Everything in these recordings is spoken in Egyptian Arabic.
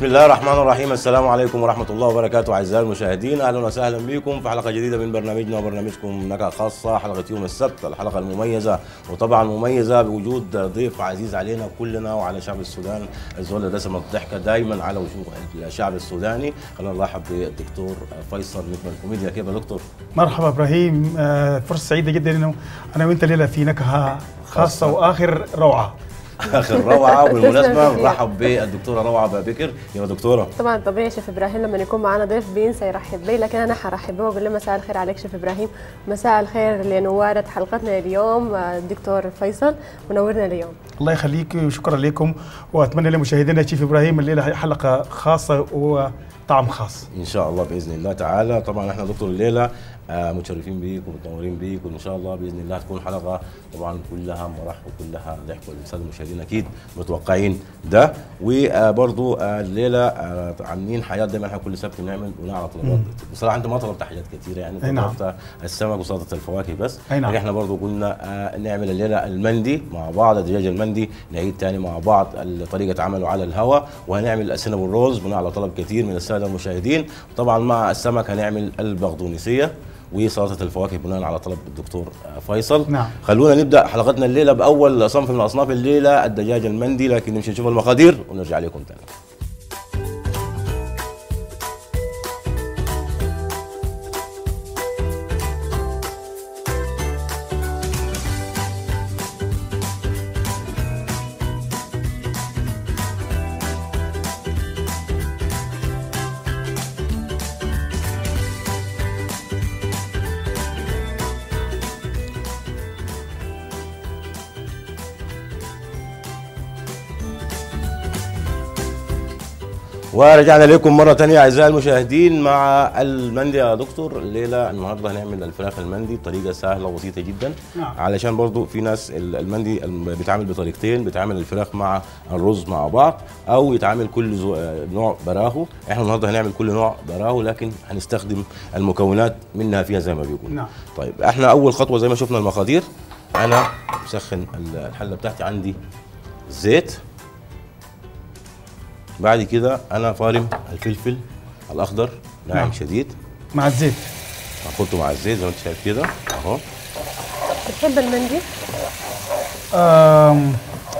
بسم الله الرحمن الرحيم السلام عليكم ورحمة الله وبركاته أعزائي المشاهدين أهلا وسهلا بكم في حلقة جديدة من برنامجنا وبرنامجكم نكهة خاصة حلقة يوم السبت الحلقة المميزة وطبعا مميزة بوجود ضيف عزيز علينا كلنا وعلى شعب السودان الزول دسم الضحكة دائما على وجوه الشعب السوداني خلينا نرحب بالدكتور فيصل نجم الكوميديا كيف يا دكتور؟ مرحبا ابراهيم آه، فرصه سعيده جدا انه انا وانت الليله في نكهه خاصه واخر روعه اخر روعه وبالمناسبه نرحب بالدكتوره روعه بابكر يا دكتوره طبعا طبيعي شيف ابراهيم لما يكون معنا ضيف بينسى يرحب بي لكن انا حرحب به واقول له مساء الخير عليك شيف ابراهيم مساء الخير لنواره حلقتنا اليوم آه، الدكتور فيصل منورنا اليوم الله يخليك وشكرا لكم واتمنى لمشاهدينا شيف ابراهيم الليله حلقه خاصه وطعم خاص ان شاء الله باذن الله تعالى طبعا احنا دكتور الليله آه، متشرفين بيك ومتنورين بيك وان شاء الله باذن الله تكون حلقه طبعا كلها مرح وكلها ضحك والساده المشاهدين اكيد متوقعين ده وبرضه الليله آه، عاملين حاجات دايما احنا كل سبت بنعمل بناء على طلبات بصراحه انت ما طلبت حاجات كثيره يعني أي نعم. طلبت السمك وسلطه الفواكه بس أي نعم. لكن احنا برضه قلنا آه، نعمل الليله المندي مع بعض الدجاج المندي نعيد تاني مع بعض طريقه عمله على الهواء وهنعمل السينابون رولز بناء على طلب كثير من الساده المشاهدين طبعا مع السمك هنعمل البغدونسيه وسلطه الفواكه بناء على طلب الدكتور آه، فيصل نعم. خلونا نبدا حلقتنا الليله باول صنف من اصناف الليله الدجاج المندي لكن نمشي نشوف المقادير ونرجع لكم تاني ورجعنا لكم مرة تانية أعزائي المشاهدين مع المندي يا دكتور الليلة النهاردة هنعمل الفراخ المندي بطريقة سهلة وبسيطة جدا نعم. علشان برضو في ناس ال- المندي الم- بيتعمل بطريقتين بيتعمل الفراخ مع الرز مع بعض أو يتعمل كل زو- آه، نوع براهو احنا النهاردة هنعمل كل نوع براهو لكن هنستخدم المكونات منها فيها زي ما بيقول نعم. طيب احنا أول خطوة زي ما شفنا المقادير أنا مسخن ال- الحلة بتاعتي عندي زيت بعد كده انا فارم الفلفل الاخضر ناعم نعم. شديد مع الزيت هحطه مع الزيت زي ما انت شايف كده اهو بتحب المندي؟ آم،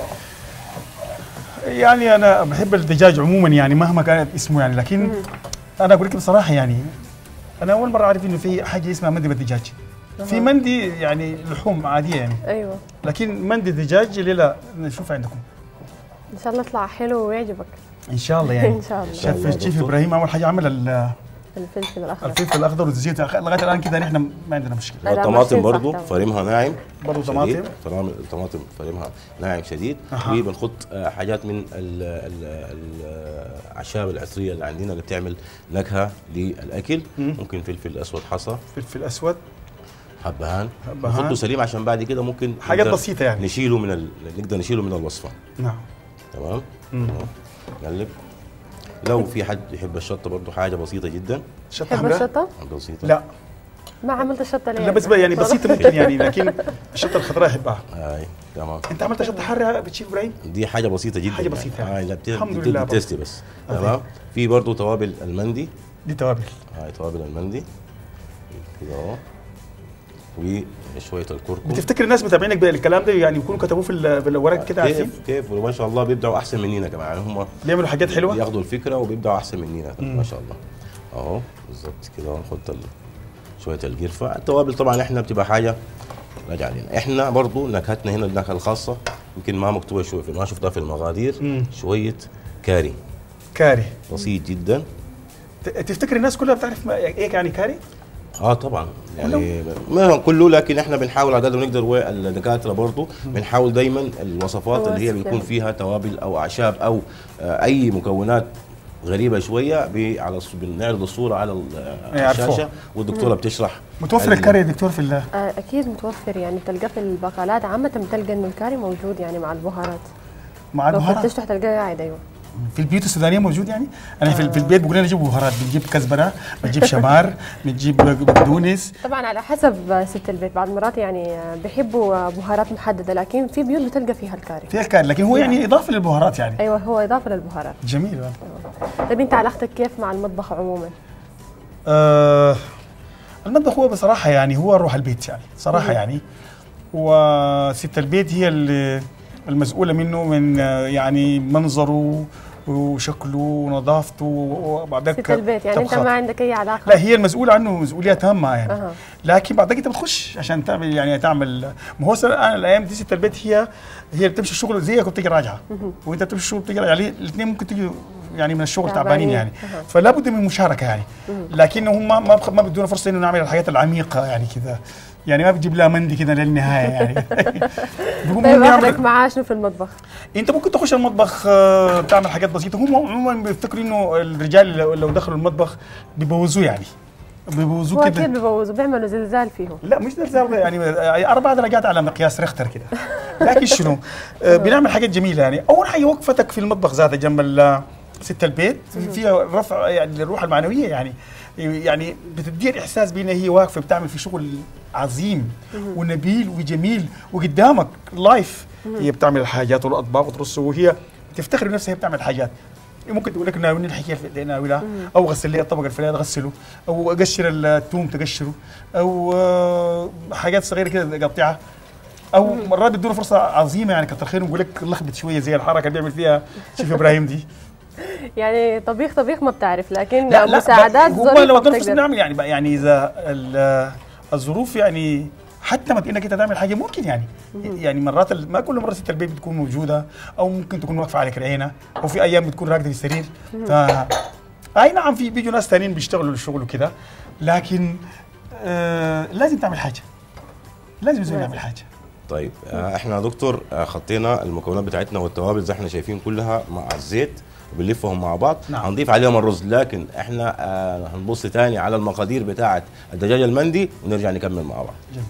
يعني انا بحب الدجاج عموما يعني مهما كانت اسمه يعني لكن انا اقول لك بصراحه يعني انا اول مره اعرف انه في حاجه اسمها مندي بالدجاج في مندي يعني لحوم عاديه يعني ايوه لكن مندي دجاج ليلة نشوف عندكم ان شاء الله يطلع حلو ويعجبك ان شاء الله يعني ان شاء الله شاء الله. شاف الشيف ابراهيم اول حاجه عمل ال- الفلفل الاخضر الفلفل الاخضر والزيت لغايه الان كده نحن ما عندنا مشكله لا، لا، والطماطم ماشي، صح برضو طبعا. فارمها ناعم برضو شديد. طماطم طماطم الطماطم فارمها ناعم شديد أها. وبنحط آه، حاجات من ال- ال- الاعشاب العطريه اللي عندنا اللي بتعمل نكهه للاكل مم. ممكن فلفل اسود حصى فلفل اسود حبهان حبهان. نحطه سليم عشان بعد كده ممكن حاجات نقدر بسيطة يعني. نشيله من ال... نقدر نشيله من الوصفه نعم تمام مم. أهو. نقلب لو في حد يحب الشطه برضه حاجه بسيطه جدا شطه تحب حمراء الشطه؟ بسيطه لا ما عملت الشطه ليه؟ لا بس يعني بسيطه ممكن يعني لكن الشطه الخضراء احبها هاي تمام انت عملت شطه حاره بتشيف ابراهيم دي حاجه بسيطه جدا حاجة بسيطة يعني. يعني. هاي لا بت- الحمد بتدي لله برضه. تيستي بس أوكي. تمام في برضه توابل المندي دي توابل هاي توابل المندي كده اهو وشويه الكركم بتفتكر الناس متابعينك بالكلام ده يعني يكونوا كتبوه في ال- في الورق كده عارفين كيف كيف وما شاء الله بيبدعوا احسن مننا كمان يعني هم بيعملوا حاجات حلوه ياخدوا الفكره وبيبدعوا احسن مننا مم. ما شاء الله اهو بالظبط كده ونحط ال- شويه القرفه التوابل طبعا احنا بتبقى حاجه راجعه علينا احنا برضو نكهتنا هنا النكهه الخاصه يمكن ما مكتوبه شويه في ما شفتها في المقادير مم. شويه كاري كاري بسيط جدا ت- تفتكر الناس كلها بتعرف ما ايه يعني كاري؟ اه طبعا يعني ما كله لكن احنا بنحاول على قد ما نقدر والدكاتره برضه بنحاول دايما الوصفات اللي هي بيكون فيها توابل او اعشاب او آه اي مكونات غريبه شويه ب- على الص- بنعرض الصوره على ال- آه، يعرفوها. الشاشه والدكتوره بتشرح متوفر ال- الكاري يا دكتور في ال- آه، اكيد متوفر يعني بتلقاه في البقالات عامه بتلقى انه الكاري موجود يعني مع البهارات مع لو البهارات فتشت تلقاه قاعد ايوه في البيوت السودانيه موجود يعني انا في, في البيت بقول لنا نجيب بهارات بنجيب كزبره بنجيب شمار بنجيب بقدونس طبعا على حسب ست البيت بعض المرات يعني بيحبوا بهارات محدده لكن في بيوت بتلقى فيها الكاري فيها الكاري لكن هو يعني اضافه للبهارات يعني ايوه هو اضافه للبهارات جميل والله. طيب انت علاقتك كيف مع المطبخ عموما؟ آه المطبخ هو بصراحه يعني هو روح البيت يعني صراحه يعني وست البيت هي اللي المسؤوله منه من آه، يعني منظره وشكله ونظافته وبعدك ست البيت يعني انت طبخات. ما عندك اي علاقه لا هي المسؤولة عنه مسؤولية تامة يعني أها. لكن بعدك انت بتخش عشان تعمل يعني تعمل ما هو سنة- انا الايام دي ست البيت هي هي اللي بتمشي الشغل زيك وبتجي راجعة وانت بتمشي الشغل بتجي راجعة يعني الاثنين ممكن تيجي يعني من الشغل تعبانين. تعبانين يعني أها. فلا بد من مشاركة يعني لكن هم ما ما, بخ- ما بدونا فرصة انه نعمل الحاجات العميقة يعني كذا يعني ما بتجيب لها مندي كذا للنهاية يعني بيقوم طيب يعمل- اهلك معاه شنو في المطبخ؟ انت ممكن تخش المطبخ آه، تعمل حاجات بسيطه هم عموما بيفتكروا انه الرجال لو لو دخلوا المطبخ بيبوظوه يعني هو بيبوظوه اكيد كده بيبوظوا بيعملوا زلزال فيهم لا مش زلزال يعني اربع درجات على مقياس ريختر كده لكن شنو آه، بنعمل حاجات جميله يعني اول حاجه وقفتك في المطبخ ذاتها جنب ال- ست البيت فيها رفع يعني للروح المعنويه يعني يعني بتدي الاحساس بانها هي واقفه بتعمل في شغل عظيم ونبيل وجميل وقدامك لايف هي بتعمل الحاجات والاطباق وترص وهي تفتخر بنفسها هي بتعمل حاجات ممكن تقول لك ناولني الحكايه اللي ناولها او غسل لي الطبق الفلاني اغسله او اقشر الثوم تقشره او آه، حاجات صغيره كده تقطعها او مرات بيدونا فرصه عظيمه يعني كتر خيرهم يقول لك لخبط شويه زي الحركه اللي بيعمل فيها شيف ابراهيم دي يعني طبيخ طبيخ ما بتعرف لكن لا لا مساعدات هو ظريفة لو ادونا فرصه بتقدر. نعمل يعني يعني اذا ال- الظروف يعني حتى ما انك انت تعمل حاجه ممكن يعني يعني مرات ال- ما كل مره ست البيت بتكون موجوده او ممكن تكون واقفه على كرعينه او في ايام بتكون راكده في السرير ف اي نعم في بيجوا ناس ثانيين بيشتغلوا الشغل وكده لكن آه لازم تعمل حاجه لازم لازم نعمل حاجه طيب آه، احنا يا دكتور آه، خطينا المكونات بتاعتنا والتوابل زي احنا شايفين كلها مع الزيت وبنلفهم مع بعض نعم. هنضيف عليهم الرز لكن احنا آه، هنبص تاني على المقادير بتاعه الدجاج المندي ونرجع نكمل مع بعض جميل.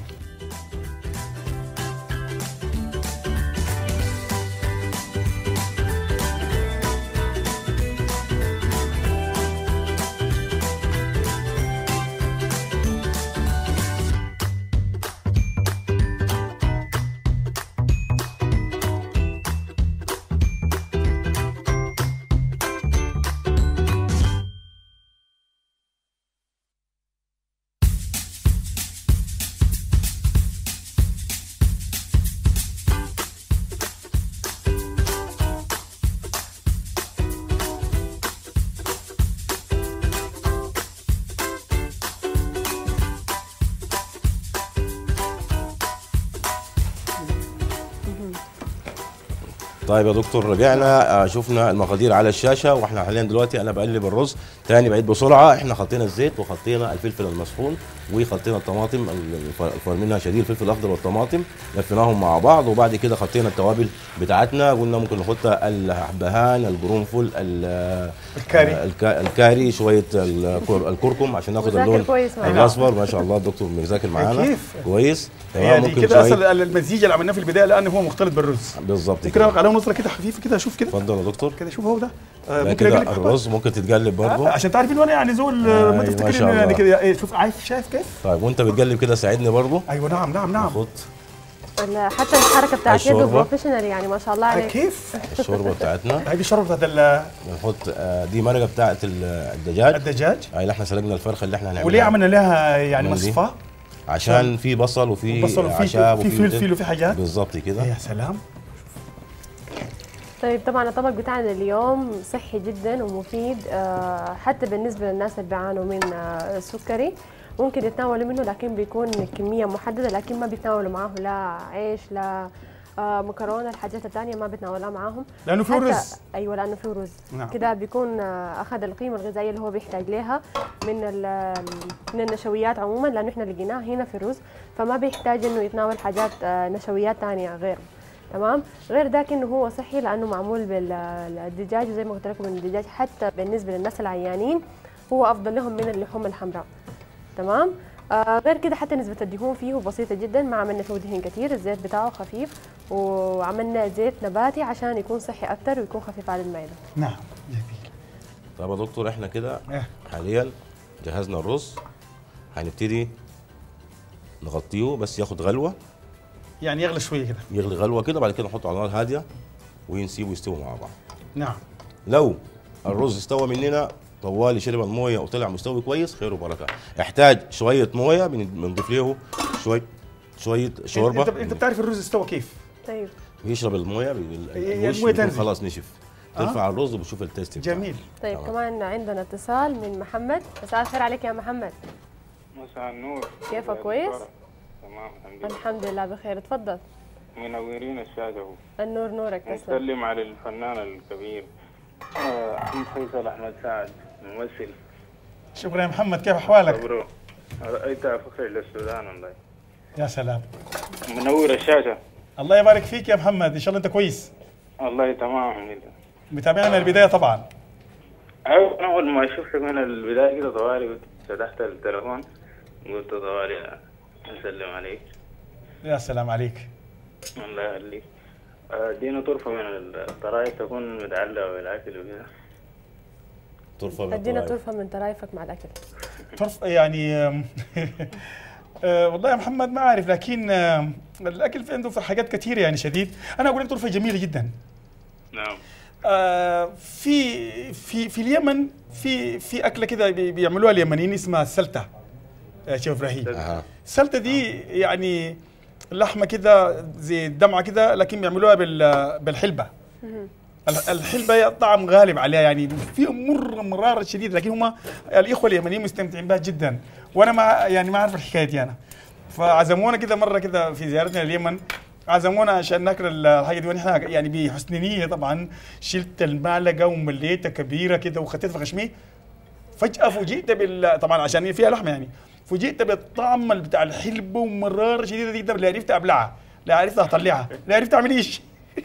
طيب يا دكتور رجعنا آه، شفنا المقادير على الشاشه واحنا حاليا دلوقتي انا بقلب الرز تاني بعيد بسرعه احنا خطينا الزيت وخطينا الفلفل المسحون وخطينا الطماطم الف- الفرمينها شديد الفلفل الاخضر والطماطم لفيناهم مع بعض وبعد كده خطينا التوابل بتاعتنا قلنا ممكن نحط الحبهان القرنفل ال- الكاري. آه، الكا- الكاري شويه الكر- الكركم عشان ناخد مذاكر اللون كويس معانا. الاصفر ما شاء الله الدكتور مذاكر معانا كيف؟ كويس تمام يعني ممكن كده شوية- اصلا المزيج اللي عملناه في البدايه لانه هو مختلط بالرز بالظبط كده عليه نظره كده خفيفه كده شوف كده اتفضل يا دكتور كده شوف هو ده آه لا ممكن كده اقول لك الرز ممكن تتقلب برضه آه عشان تعرف انه انا يعني زول آه، أي ما ما تفتكر شاء انه يعني الله. كده إيه، شوف عارف شايف كيف؟ طيب وانت بتقلب كده ساعدني برضه ايوه نعم نعم نعم خد ال- حتى الحركه بتاعت يده الشوربة. بروفيشنال يعني ما شاء الله آه عليك كيف؟ الشوربه بتاعتنا هذه الشوربه بتاعت ال- بنحط آه، دي مرقه بتاعت ال- الدجاج الدجاج هاي اللي احنا سلقنا الفرخه اللي احنا هنعملها وليه عملنا لها يعني من دي؟ مصفى؟ عشان في بصل وفي بصل وفي اعشاب في فلفل وفي حاجات بالظبط كده يا سلام طيب طبعا الطبق بتاعنا اليوم صحي جدا ومفيد آه، حتى بالنسبه للناس اللي بيعانوا من آه، السكري ممكن يتناولوا منه لكن بيكون كميه محدده لكن ما بيتناولوا معاه لا عيش لا آه، مكرونه الحاجات الثانيه ما بيتناولها معاهم لانه فيه حتى- رز ايوه لانه فيه رز نعم. كده بيكون آه، اخذ القيمه الغذائيه اللي هو بيحتاج لها من ال- من النشويات عموما لانه احنا لقيناها هنا في الرز فما بيحتاج انه يتناول حاجات آه، نشويات ثانيه غير تمام غير ذاك انه هو صحي لانه معمول بالدجاج وزي ما قلت لكم إن الدجاج حتى بالنسبه للناس العيانين هو افضل لهم من اللحوم الحمراء تمام آه غير كده حتى نسبة الدهون فيه بسيطة جدا ما عملنا فيه دهن كثير الزيت بتاعه خفيف وعملنا زيت نباتي عشان يكون صحي اكثر ويكون خفيف على المعده نعم جميل طب يا دكتور احنا كده إيه. حاليا جهزنا الرز هنبتدي نغطيه بس ياخد غلوه يعني يغلى شويه كده يغلي غلوه كده بعد كده نحطه على نار هاديه ونسيبه يستوي مع بعض نعم لو الرز استوى مننا طوالي شرب المويه وطلع مستوي كويس خير وبركه يحتاج شويه مويه بن- بنضيف له شويه شويه شوربه انت انت بتعرف الرز استوى كيف طيب يشرب المويه بال- يعني الوش الموية بيكون تنزل. خلاص نشف ترفع الرز وبتشوف التيست بتاعه. جميل طيب تمام. كمان عندنا اتصال من محمد مساء الخير عليك يا محمد مساء النور كيفك كويس؟ تمام الحمد لله الحمد لله بخير اتفضل منورين الشاشة النور نورك تسلم نسلم على الفنان الكبير آه، أحمد فيصل أحمد سعد ممثل شكرا يا محمد كيف احوالك خبره رأيت فخر للسودان والله يا سلام منور الشاشة الله يبارك فيك يا محمد ان شاء الله انت كويس والله تمام الحمد لله متابعنا من البدايه طبعا أيوة، أنا أول ما شفتك من البداية كده طوالي فتحت التليفون قلت طوالي أسلم عليك يا سلام عليك الله يخليك آه، ادينا طرفة من الطرائف تكون متعلقة بالأكل وكده ترفع من ادينا الطرائف. طرفه من طرايفك مع الاكل طرف يعني آم، آه، والله يا محمد ما عارف لكن آم، الاكل في عنده في حاجات كثيره يعني شديد انا اقول لك طرفه جميله جدا نعم آه، في في في اليمن في في اكله كده بي- بيعملوها اليمنيين اسمها السلته يا شيخ ابراهيم اها السلته دي يعني لحمه كده زي الدمعه كده لكن بيعملوها بال بالحلبه ال- الحلبه طعم غالب عليها يعني فيها مر مراره شديد لكن هم الاخوه اليمنيين مستمتعين بها جدا وانا ما يعني ما اعرف الحكايه دي انا فعزمونا كده مره كده في زيارتنا لليمن عزمونا عشان ناكل ال- الحاجه دي ونحن يعني بحسن نيه طبعا شلت المعلقه ومليتها كبيره كده وخدتها في خشمي فجأة فوجئت بال طبعا عشان فيها لحمة يعني فوجئت بالطعم بتاع الحلبة ومرارة شديدة جدا لا عرفت ابلعها لا عرفت اطلعها لا عرفت اعمل ايش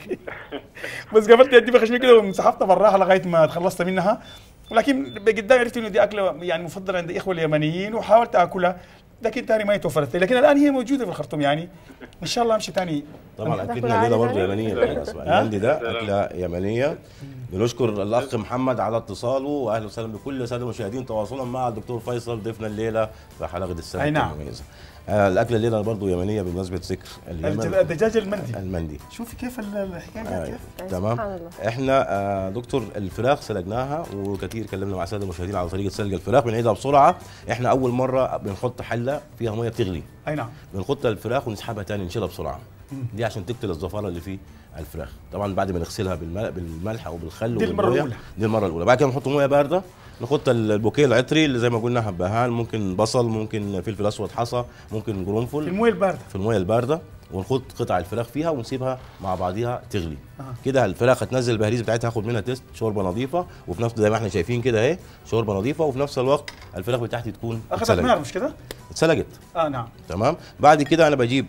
بس قفلت يدي بخشمي كده وانسحبت براها لغايه ما تخلصت منها لكن قدام عرفت انه دي اكله يعني مفضله عند الاخوه اليمنيين وحاولت اكلها لكن تاني ما توفرت لي لكن الان هي موجوده في الخرطوم يعني ان شاء الله امشي تاني طبعا هتاكل اكلنا عادي الليله برضه تاني؟ يمنيه بالمناسبه المندي ده اكله يمنيه بنشكر الاخ محمد على اتصاله واهلا وسهلا بكل الساده المشاهدين تواصلا مع الدكتور فيصل ضيفنا الليله في حلقه السنه أي نعم. المميزه آه الاكله الليله برضه يمنيه بمناسبه ذكر الج- اليمن الدجاج المندي المندي شوفي كيف ال- الحكايه آه، كيف سبحان تمام الله. احنا آه دكتور الفراخ سلقناها وكثير كلمنا مع الساده المشاهدين على طريقه سلق الفراخ بنعيدها بسرعه احنا اول مره بنحط حله فيها ميه بتغلي اي نعم بنحط الفراخ ونسحبها تاني نشيلها بسرعه دي عشان تقتل الزفاره اللي في الفراخ طبعا بعد ما نغسلها بالملح, بالملح او بالخل دي المرة والمية. الأولى. دي المره الاولى بعد كده نحط ميه بارده نحط البوكيه العطري اللي زي ما قلنا حبهان ممكن بصل ممكن فلفل اسود حصى ممكن في قرنفل المويه البارده في الميه البارده ونحط قطع الفراخ فيها ونسيبها مع بعضيها تغلي آه. كده الفراخ هتنزل البهريز بتاعتها هاخد منها تيست شوربه نظيفه وفي نفس زي ما احنا شايفين كده اهي شوربه نظيفه وفي نفس الوقت الفراخ بتاعتي تكون اخذت نار اتسلقت مش كده؟ اتسلقت اه نعم تمام بعد كده انا بجيب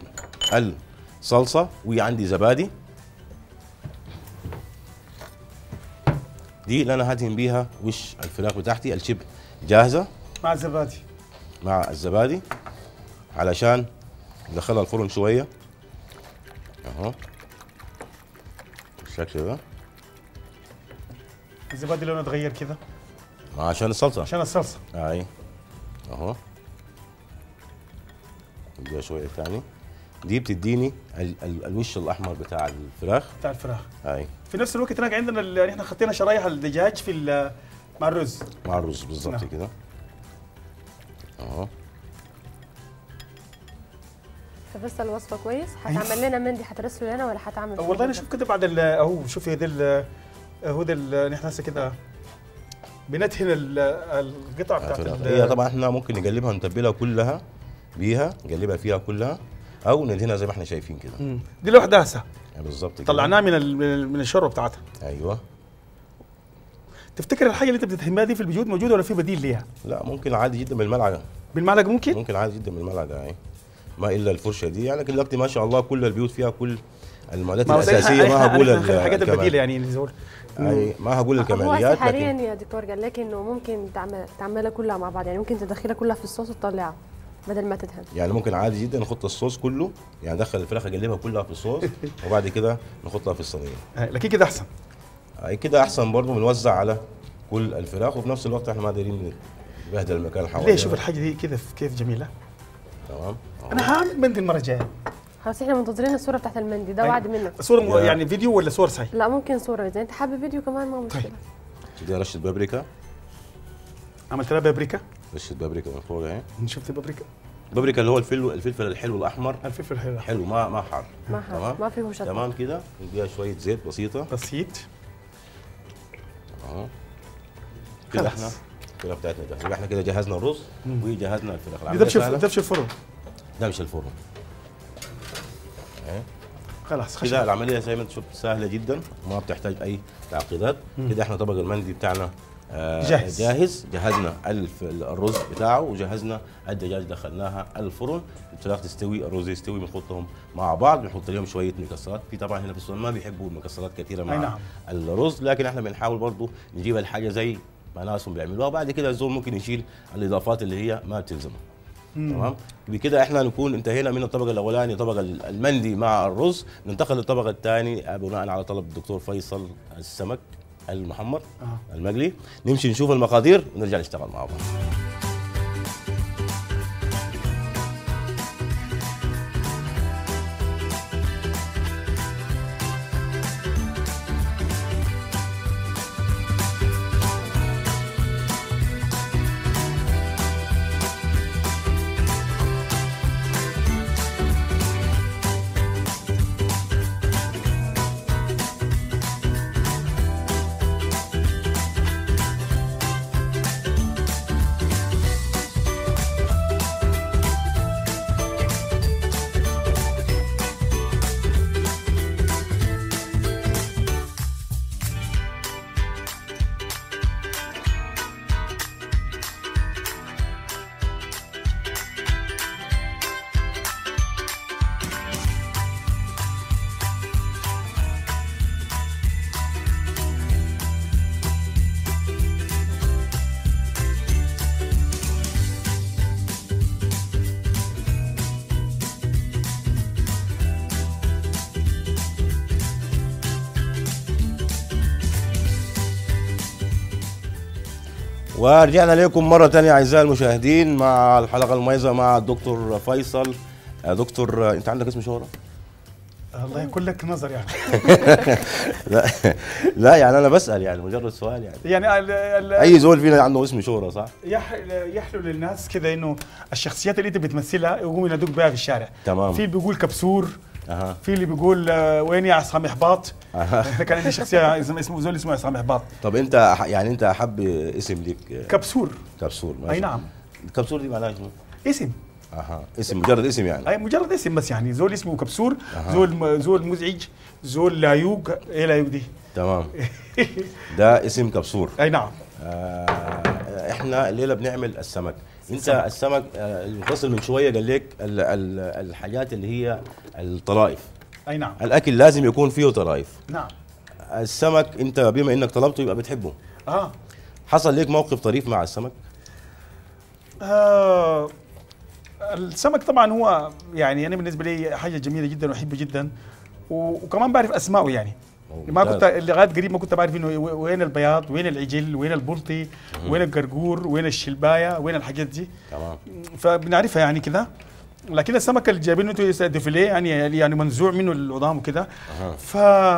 الصلصه وعندي زبادي دي اللي انا هدهن بيها وش الفراخ بتاعتي الشبه جاهزه مع الزبادي مع الزبادي علشان ندخلها الفرن شويه اهو بالشكل ده الزبادي لونه اتغير كده عشان الصلصه عشان الصلصه اي اهو نديها شويه تاني دي بتديني ال ال الوش الاحمر بتاع الفراخ بتاع الفراخ اي في نفس الوقت هناك عندنا ال- احنا خطينا شرايح الدجاج في ال- مع الرز مع الرز بالظبط نعم. كده اهو فبس الوصفه كويس حتعمل لنا مندي حترسله لنا ولا حتعمل والله انا شوف كده بعد ال- اهو شوفي ده ال- اهو ده ال- نحن هسه كده بندهن ال- القطع بتاعت الفراخ. ال- هي طبعا احنا ممكن نقلبها نتبلها كلها بيها نقلبها فيها كلها او ندهنها زي ما احنا شايفين كده مم. دي لوحدها هسه يعني بالظبط كده طلعناها من ال- من ال- من الشوربه بتاعتها ايوه تفتكر الحاجه اللي انت بتدهنها دي في البيوت موجوده ولا في بديل ليها؟ لا ممكن عادي جدا بالملعقه بالمعلقه ممكن؟ ممكن عادي جدا بالملعقه يعني ما الا الفرشه دي يعني لكن دلوقتي ما شاء الله كل البيوت فيها كل المعدات ما هو زي الاساسيه إحنا- ما هقول إحنا نخلي ال- الحاجات الكمال. البديله يعني اللي زول أي ما هقول هو هسه الكماليات حاليا لكن يا دكتور قال لك انه ممكن تعمل تعملها كلها مع بعض يعني ممكن تدخلها كلها في الصوص وتطلعها بدل ما تدهن يعني ممكن عادي جدا نحط الصوص كله يعني ندخل الفراخ اقلبها كلها في الصوص وبعد كده نحطها في الصينيه آه، لكن كده احسن هي كده احسن برضه بنوزع على كل الفراخ وفي نفس الوقت احنا ما دايرين نبهدل المكان حوالينا ليه شوف الحاجه دي كده كيف جميله تمام انا هعمل مندي المره الجايه خلاص احنا منتظرين الصوره بتاعت المندي ده أيوة. وعد منك صوره م- يا. يعني فيديو ولا صور صحيح لا ممكن صوره اذا انت حابب فيديو كمان ما مشكله دي رشه بابريكا عملت لها بابريكا رشه بابريكا من فوق اهي شفت بابريكا بابريكا اللي هو الفلفل الفلفل الحلو الاحمر الفلفل الحلو حلو ما ما حار ما حار تمام ما فيه شطه تمام كده نديها شويه زيت بسيطه بسيط اهو كده خلاص. احنا الفراخ بتاعتنا جاهزه يبقى احنا كده جهزنا الرز وجهزنا الفراخ دي العملية دبش سهلة. دبش الفرن ده مش الفرن اهي. خلاص كده خشب العمليه زي ما انت شفت سهله جدا ما بتحتاج اي تعقيدات كده احنا طبق المندي بتاعنا آه جاهز. جاهز جهزنا الف الرز بتاعه وجهزنا الدجاج دخلناها الفرن الفراخ تستوي الرز يستوي بنحطهم مع بعض بنحط لهم شويه مكسرات في طبعا هنا في السودان ما بيحبوا المكسرات كثيره مع أي نعم. الرز لكن احنا بنحاول برضو نجيب الحاجه زي ما ناسهم بيعملوها بعد كده الزول ممكن يشيل الاضافات اللي هي ما بتلزمه تمام بكده احنا نكون انتهينا من الطبق الاولاني طبق المندي مع الرز ننتقل للطبق الثاني بناء على طلب الدكتور فيصل السمك المحمر آه. المقلي نمشي نشوف المقادير ونرجع نشتغل مع بعض ورجعنا لكم مرة تانية أعزائي المشاهدين مع الحلقة المميزة مع الدكتور فيصل آه، دكتور آه، أنت عندك اسم شهرة؟ الله يكون لك نظر يعني لا لا يعني أنا بسأل يعني مجرد سؤال يعني يعني ال- ال- أي زول فينا عنده اسم شهرة صح؟ يح- يحلو للناس كده انه الشخصيات اللي انت بتمثلها يقوموا ينادوك بها في الشارع تمام. في اللي بيقول كبسور أها في اللي بيقول آه، وين يا عصام احباط أها. كان عندي شخصيه اسمه اسمه زول اسمه عصام احباط طب أنت أح- يعني أنت أحب اسم ليك آه، كبسور كبسول ماشي. اي نعم كبسول دي معناها شنو؟ اسم أها اسم مجرد اسم يعني اي مجرد اسم بس يعني زول اسمه كبسور زول م- زول مزعج زول لايوق ايه لايوق دي تمام ده اسم كبسور اي نعم آه، احنا الليله بنعمل السمك انت السمك آه، المتصل من شويه قال لك ال- ال- الحاجات اللي هي الطرائف اي نعم الاكل لازم يكون فيه طرائف نعم السمك انت بما انك طلبته يبقى بتحبه اه, حصل ليك موقف طريف مع السمك آه السمك طبعا هو يعني انا بالنسبه لي حاجه جميله جدا واحبه جدا و- وكمان بعرف اسمائه يعني أوه، ما ممتاز. كنت لغايه قريب ما كنت بعرف انه و- وين البياض وين العجل وين البلطي وين القرقور وين الشلبايه وين الحاجات دي تمام فبنعرفها يعني كده لكن السمك اللي جايبينه انتوا يستهدفوا يعني يعني منزوع منه العظام وكده أها. ف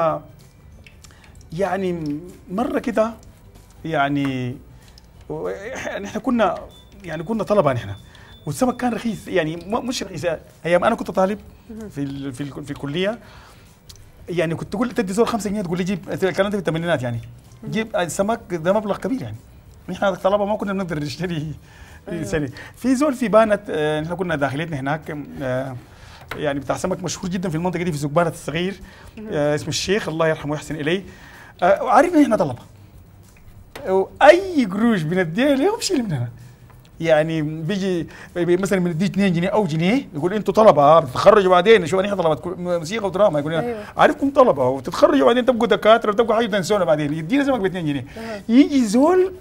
يعني مره كده يعني و- إح- نحن كنا يعني كنا طلبه نحن والسمك كان رخيص يعني م- مش رخيص ايام انا كنت طالب في ال في, ال في الكليه يعني كنت تقول تدي زول 5 جنيه تقول لي جيب الكلام ده في الثمانينات يعني جيب السمك ده مبلغ كبير يعني نحن طلبه ما كنا بنقدر نشتري أيوة. سنة في زول في بانت آه، نحن كنا داخلتنا هناك آه، يعني بتاع سمك مشهور جدا في المنطقه دي في زقبانة الصغير آه، اسمه الشيخ الله يرحمه ويحسن اليه آه، وعارفنا احنا طلبه واي قروش بنديها له بشيل منها يعني بيجي بي- مثلا بنديه 2 جنيه او جنيه يقول انتوا طلبه آه، بتتخرجوا بعدين شوف احنا طلبه كل- موسيقى ودراما يقول لنا أيوة. عارفكم طلبه وتتخرجوا بعدين تبقوا دكاتره وتبقوا حاجه تنسونا بعدين يدينا سمك ب 2 جنيه يجي زول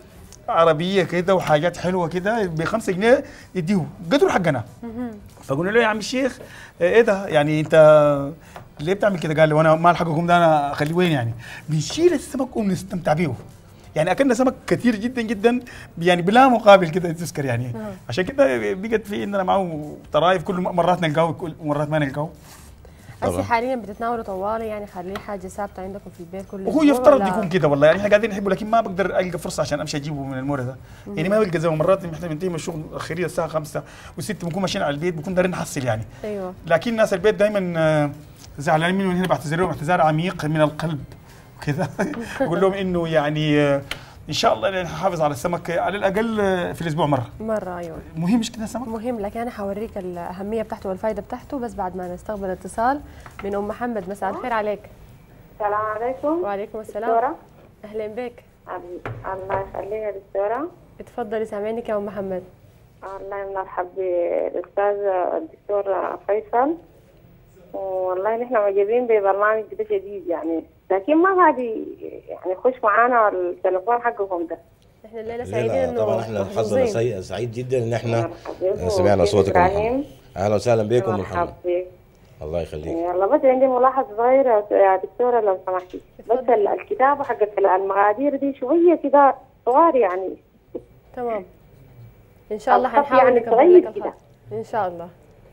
عربيه كده وحاجات حلوه كده ب 5 جنيه يديه قدروا حقنا فقلنا له يا عم الشيخ ايه ده يعني انت ليه بتعمل كده قال لي وانا مال حقكم ده انا اخليه وين يعني بنشيل السمك ونستمتع بيه يعني اكلنا سمك كثير جدا جدا يعني بلا مقابل كده تذكر يعني عشان كده بقت في عندنا معه طرايف كل مرات نلقاه كل مرات ما نلقاه هسه طبعاً. حاليا بتتناولوا طوالي يعني خليه حاجه ثابته عندكم في البيت كل وهو أسبوع يفترض ولا- يكون كده والله يعني احنا قاعدين نحبه لكن ما بقدر القى فرصه عشان امشي اجيبه من المورد ده يعني ما بلقى زي ما مرات احنا بننتهي من الشغل اخريه الساعه 5 و6 بنكون ماشيين على البيت بنكون دارين نحصل يعني ايوه لكن ناس البيت دائما زعلانين مني من هنا بعتذر لهم اعتذار عميق من القلب وكذا بقول لهم انه يعني آه، ان شاء الله نحافظ على السمك على الاقل آه، في الاسبوع مره مره ايوه مهم مش كده السمك مهم لك انا حوريك الاهميه بتاعته والفائده بتاعته بس بعد ما نستقبل اتصال من ام محمد مساء الخير عليك السلام عليكم وعليكم السلام دكتورة اهلا بك ال- الله يخليك يا دكتورة اتفضلي سامعينك يا ام محمد الله مرحب بالأستاذ الدكتور فيصل والله نحن معجبين ببرنامج ده شديد يعني لكن ما قاعد ي- يعني يخش معانا التليفون حقكم ده احنا الليله سعيدين لا انه طبعا احنا حظنا محظوظين. سيء سعيد جدا ان احنا مرحبا آه، سمعنا كيف صوتك يا إبراهيم؟ محمد اهلا وسهلا بكم مرحبا محمد بك الله يخليك يلا بس عندي ملاحظة صغيرة يا دكتورة لو سمحتي بس اتفضل. ال- الكتابة حقت المقادير دي شوية كده صغار يعني تمام ان شاء الله الخط حنحاول يعني نكبر صغير لك كده. الخط ان شاء الله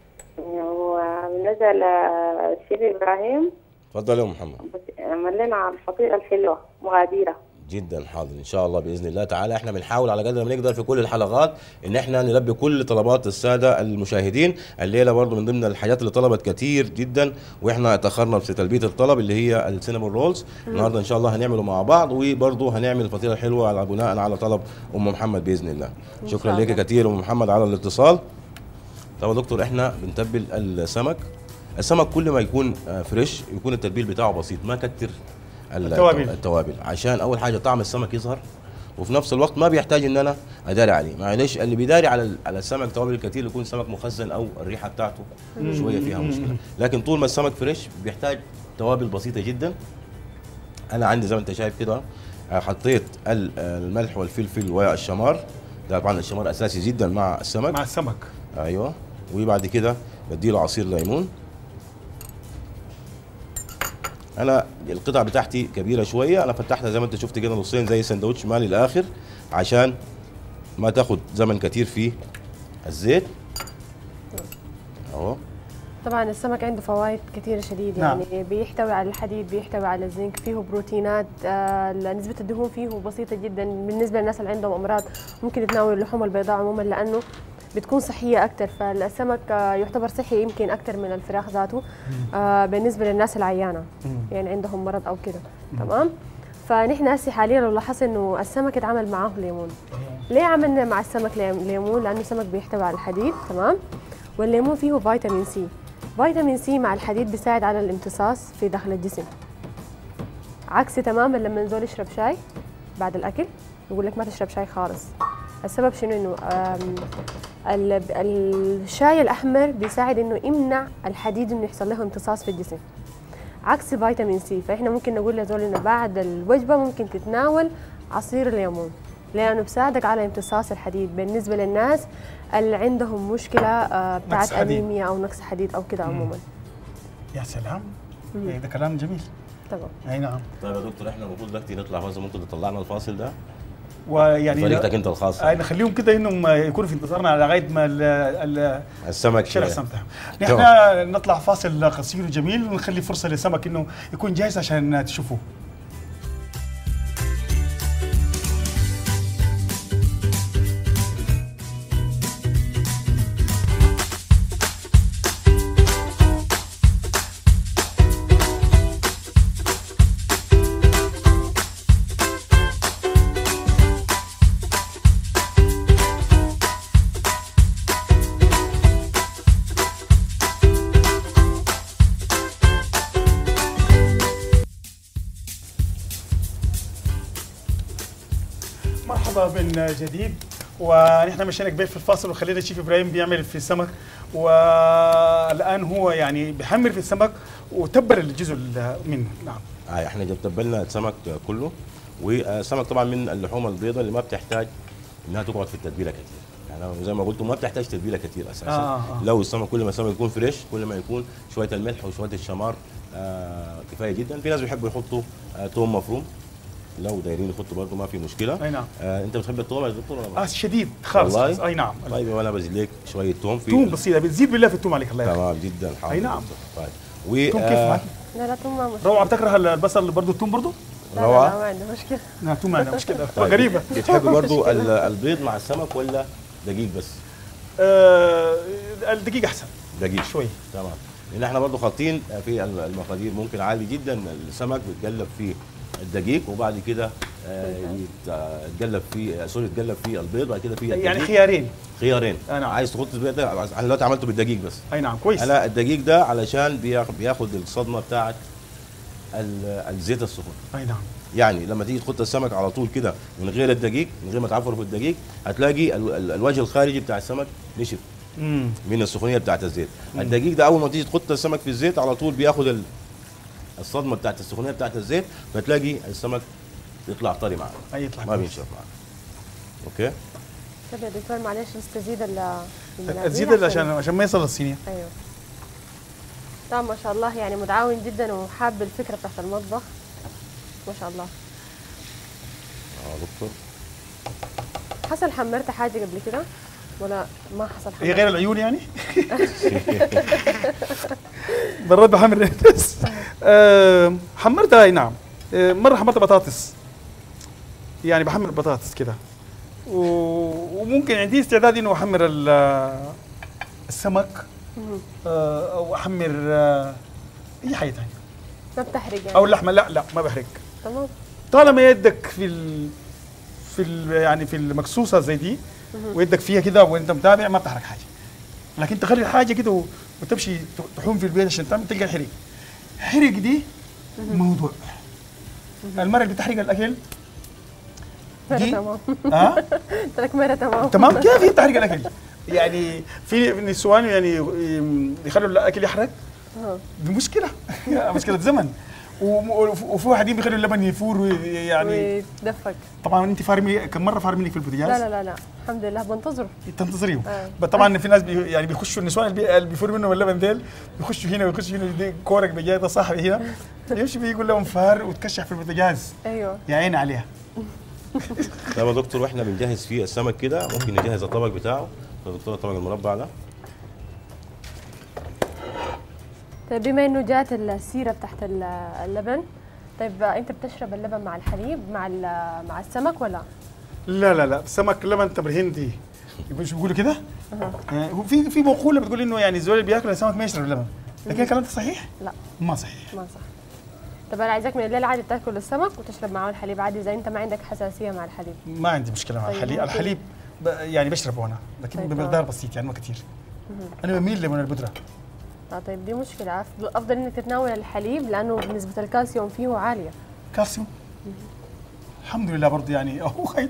وبالنسبة للشيخ إبراهيم تفضل يا أم محمد عمل لنا الفطيرة الحلوة مغاديرة جدا حاضر ان شاء الله باذن الله تعالى احنا بنحاول على قدر ما نقدر في كل الحلقات ان احنا نلبي كل طلبات الساده المشاهدين الليله برضو من ضمن الحاجات اللي طلبت كتير جدا واحنا تاخرنا في تلبيه الطلب اللي هي السينابون رولز النهارده ان شاء الله هنعمله مع بعض وبرضو هنعمل الفطيره الحلوه على بناء على طلب ام محمد باذن الله شكرا شاء لك الله. كتير ام محمد على الاتصال طب يا دكتور احنا بنتبل السمك السمك كل ما يكون آه، فريش يكون التتبيل بتاعه بسيط ما كتر ال- التوابل. التوابل عشان اول حاجه طعم السمك يظهر وفي نفس الوقت ما بيحتاج ان انا اداري عليه معلش اللي بيداري على ال- على السمك توابل كتير يكون سمك مخزن او الريحه بتاعته شويه فيها مشكله لكن طول ما السمك فريش بيحتاج توابل بسيطه جدا انا عندي زي ما انت شايف كده آه، حطيت ال- الملح والفلفل والشمار ده طبعا الشمار اساسي جدا مع السمك مع السمك ايوه وبعد كده بديله عصير ليمون انا القطع بتاعتي كبيره شويه انا فتحتها زي ما انت شفت كده نصين زي سندوتش مالي الاخر عشان ما تاخد زمن كتير في الزيت اهو طبعا السمك عنده فوائد كثيرة شديد نعم. يعني بيحتوي على الحديد بيحتوي على الزنك فيه بروتينات آه نسبة الدهون فيه بسيطة جدا بالنسبة للناس اللي عندهم أمراض ممكن يتناولوا اللحوم البيضاء عموما لأنه بتكون صحية أكثر فالسمك آه يعتبر صحي يمكن أكثر من الفراخ ذاته آه بالنسبة للناس العيانة يعني عندهم مرض أو كده تمام فنحن هسه حاليا لو لاحظت انه السمك اتعمل معاه ليمون ليه عملنا مع السمك ليم- ليمون لانه السمك بيحتوي على الحديد تمام والليمون فيه فيتامين سي فيتامين سي مع الحديد بيساعد على الامتصاص في داخل الجسم عكس تماما لما نزول يشرب شاي بعد الاكل يقول لك ما تشرب شاي خالص السبب شنو انه آم، ال- الشاي الاحمر بيساعد انه يمنع الحديد انه يحصل له امتصاص في الجسم عكس فيتامين سي فاحنا ممكن نقول لزول انه بعد الوجبه ممكن تتناول عصير ليمون لانه بيساعدك على امتصاص الحديد بالنسبه للناس اللي عندهم مشكله آه، بتاعت نقص حديد. انيميا او نقص حديد او كده عموما يا سلام إيه ده كلام جميل تمام اي نعم طيب يا دكتور احنا المفروض دلوقتي نطلع فاصل ممكن تطلعنا الفاصل ده ويعني بطريقتك انت الخاصه آه نخليهم كده انهم يكونوا في انتظارنا على لغايه ما ال- ال- السمك الشارع يستمتع تمام. نحن نطلع فاصل قصير وجميل ونخلي فرصه للسمك انه يكون جاهز عشان تشوفوه مرحبا من جديد ونحن مشينا قبل في الفاصل وخلينا الشيف ابراهيم بيعمل في السمك والان هو يعني بيحمر في السمك وتبل الجزء ال- منه نعم آه احنا جب- تبلنا السمك كله والسمك طبعا من اللحوم البيضاء اللي ما بتحتاج انها تقعد في التتبيله كتير يعني أنا زي ما قلت ما بتحتاج تتبيله كتير اساسا آه، آه. لو السمك كل ما السمك يكون فريش كل ما يكون شويه الملح وشويه الشمار آه كفايه جدا في ناس بيحبوا يحطوا آه توم مفروم لو دايرين يحطوا برضه ما في مشكله اي نعم آه انت بتحب التوم يا دكتور ولا ما؟ اه شديد خالص والله؟ خالص. اي نعم طيب وانا بزيد لك شويه توم في توم بسيطه بتزيد بالله في التوم عليك الله يرحمه تمام جدا حاضر أي نعم. طيب و توم كيف آه، معك لا لا توم ما مشكله روعه بتكره البصل برضه التوم برضه لا لا, لا روعة؟ ما عندي مشكله لا توم معنا مشكله طيب. غريبه بتحب برضو ال- البيض مع السمك ولا دقيق بس؟ آه الدقيق احسن دقيق شوي تمام لان احنا برضو خاطين في الم- المقادير ممكن عالي جدا السمك بيتقلب فيه الدقيق وبعد كده آه، يت- آه، يتقلب فيه آه، سوري يتقلب فيه البيض بعد كده فيه يعني الدقيق. خيارين خيارين آه، نعم. عايز تحط البيض ده انا دلوقتي عملته بالدقيق بس اي نعم كويس انا الدقيق ده علشان بياخ- بياخد الصدمه بتاعت ال- الزيت السخن اي نعم يعني لما تيجي تحط السمك على طول كده من غير الدقيق من غير ما تعفره في الدقيق هتلاقي ال- ال- الوجه الخارجي بتاع السمك نشف امم من السخونيه بتاعت الزيت الدقيق ده اول ما تيجي تحط السمك في الزيت على طول بياخد ال- الصدمه بتاعت السخونيه بتاعت الزيت فتلاقي السمك يطلع طري معاك اي يطلع ما كويس. بينشف معاك اوكي طيب يا دكتور معلش نستزيد ال المناديل تزيد عشان عشان ما يصل الصينيه ايوه طبعا ما شاء الله يعني متعاون جدا وحاب الفكره بتاعت المطبخ ما شاء الله اه دكتور حصل حمرت حاجه قبل كده ولا ما حصل حمرت هي غير العيون يعني مرات بحمر بس آه، حمرتها اي نعم آه، مره حمرت بطاطس يعني بحمر بطاطس كده و- وممكن عندي استعداد انه احمر ال- السمك مهم. آه، او احمر آه، اي حاجه ثانيه ما بتحرق يعني او اللحمه لا لا ما بحرق تمام طالما يدك في ال في ال يعني في المكسوسه زي دي ويدك فيها كده وانت متابع ما بتحرق حاجه لكن تخلي الحاجه كده و- وتمشي ت- تحوم في البيت عشان تعمل تلقى حرق حرق دي موضوع المرة اللي بتحرق الاكل مرة دي تمام ها قلت لك مرة تمام تمام كيف هي بتحرق الاكل يعني في نسوان يعني يم- يخلوا الاكل يحرق أها. دي مشكله مشكله زمن وم- وف- وفي واحدين بيخلوا اللبن يفور وي- يعني ويتدفق طبعا انت فارمي كم مره فارمينك في البوتاجاز؟ لا لا لا لا الحمد لله بنتظره تنتظريه آه. طبعا في ناس بي يعني بيخشوا النسوان اللي بي- اللي بيفوروا منهم اللبن ديل بيخشوا هنا ويخشوا هنا يدي كورك بجاية صاحبي هنا يمشي فيه يقول لهم فار وتكشح في البوتاجاز ايوه يا عيني عليها طيب يا دكتور واحنا بنجهز فيه السمك كده ممكن نجهز الطبق بتاعه يا دكتور الطبق المربع ده طيب بما انه جات السيره بتاعت ال- اللبن طيب انت بتشرب اللبن مع الحليب مع ال- مع السمك ولا؟ لا لا لا سمك لبن تمر هندي يقولوا شو بيقولوا كده؟ آه، هو في في مقوله بتقول انه يعني الزول اللي بياكل السمك ما يشرب اللبن لكن الكلام ده صحيح؟ لا ما صحيح ما صح طب انا عايزاك من الليل عادي تاكل السمك وتشرب معاه الحليب عادي اذا انت ما عندك حساسيه مع الحليب ما عندي مشكله مع طيب الحليب ممكن. الحليب ب- يعني بشربه انا لكن طيب بمقدار بسيط يعني ما كثير انا بميل لمن البودره آه طيب دي مشكله أفضل- افضل انك تتناول الحليب لانه نسبه الكالسيوم فيه عاليه كالسيوم الحمد لله برضه يعني هو خيط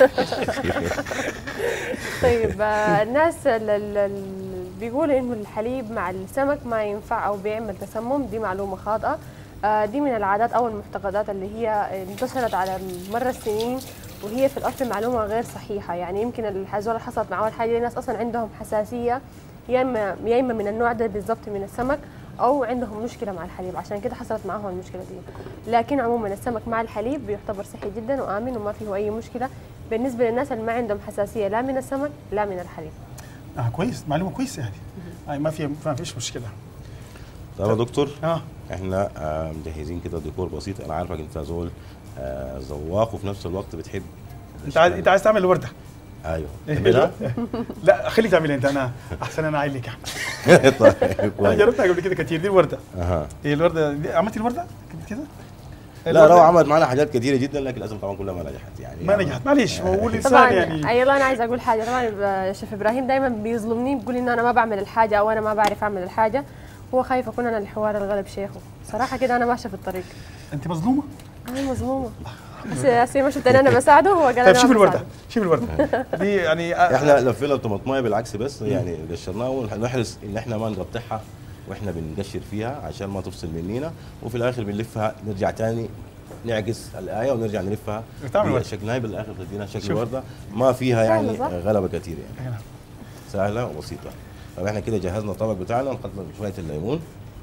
طيب آه، الناس اللي بيقولوا انه الحليب مع السمك ما ينفع او بيعمل تسمم دي معلومه خاطئه آه، دي من العادات او المعتقدات اللي هي انتشرت على مر السنين وهي في الاصل معلومه غير صحيحه يعني يمكن الحزوله اللي حصلت مع اول حاجه دي ناس اصلا عندهم حساسيه يا اما يا اما من النوع ده بالضبط من السمك او عندهم مشكله مع الحليب عشان كده حصلت معاهم المشكله دي لكن عموما السمك مع الحليب بيعتبر صحي جدا وامن وما فيه اي مشكله بالنسبه للناس اللي ما عندهم حساسيه لا من السمك لا من الحليب اه كويس معلومه كويسه يعني آه ما في ما فيش مشكله طيب يا دكتور اه احنا آه، مجهزين كده ديكور بسيط انا عارفك انت زول آه، ذواق وفي نفس الوقت بتحب انت عايز انت عايز تعمل الورده ايوه تعملها؟ لا خليك تعملها انت انا احسن انا عايل لك يا أحمد. طيب انا كويس جربتها قبل كده كتير دي الورده اها هي الورده دي عملت الورده قبل كده لا الوردة روعه عملت معنا حاجات كثيره جدا لكن للاسف طبعا كلها ما نجحت يعني ما نجحت معلش هو الانسان طبعا يعني ايوه انا عايزه اقول حاجه طبعا آه، شيف ابراهيم دايما بيظلمني بيقول انه انا ما بعمل الحاجه او انا ما بعرف اعمل الحاجه هو خايف اكون انا الحوار الغلب شيخه صراحه كده انا ماشيه في الطريق انت مظلومه انا مظلومه بس يا سي ما شفت إن انا بساعده هو قال طيب انا شوف ما الورده بساعده. شوف الورده دي يعني آه، احنا لفينا الطماطمايه بالعكس بس يعني قشرناها ونحرص ان احنا ما نقطعها واحنا بنقشر فيها عشان ما تفصل مننا وفي الاخر بنلفها نرجع تاني نعكس الايه ونرجع نلفها بتعمل ورد. شكلها بالاخر تدينا شكل شوف. ورده ما فيها يعني سهلة صح؟ غلبه كثير يعني هنا. سهله وبسيطه طب احنا كده جهزنا الطبق بتاعنا نقدم شويه الليمون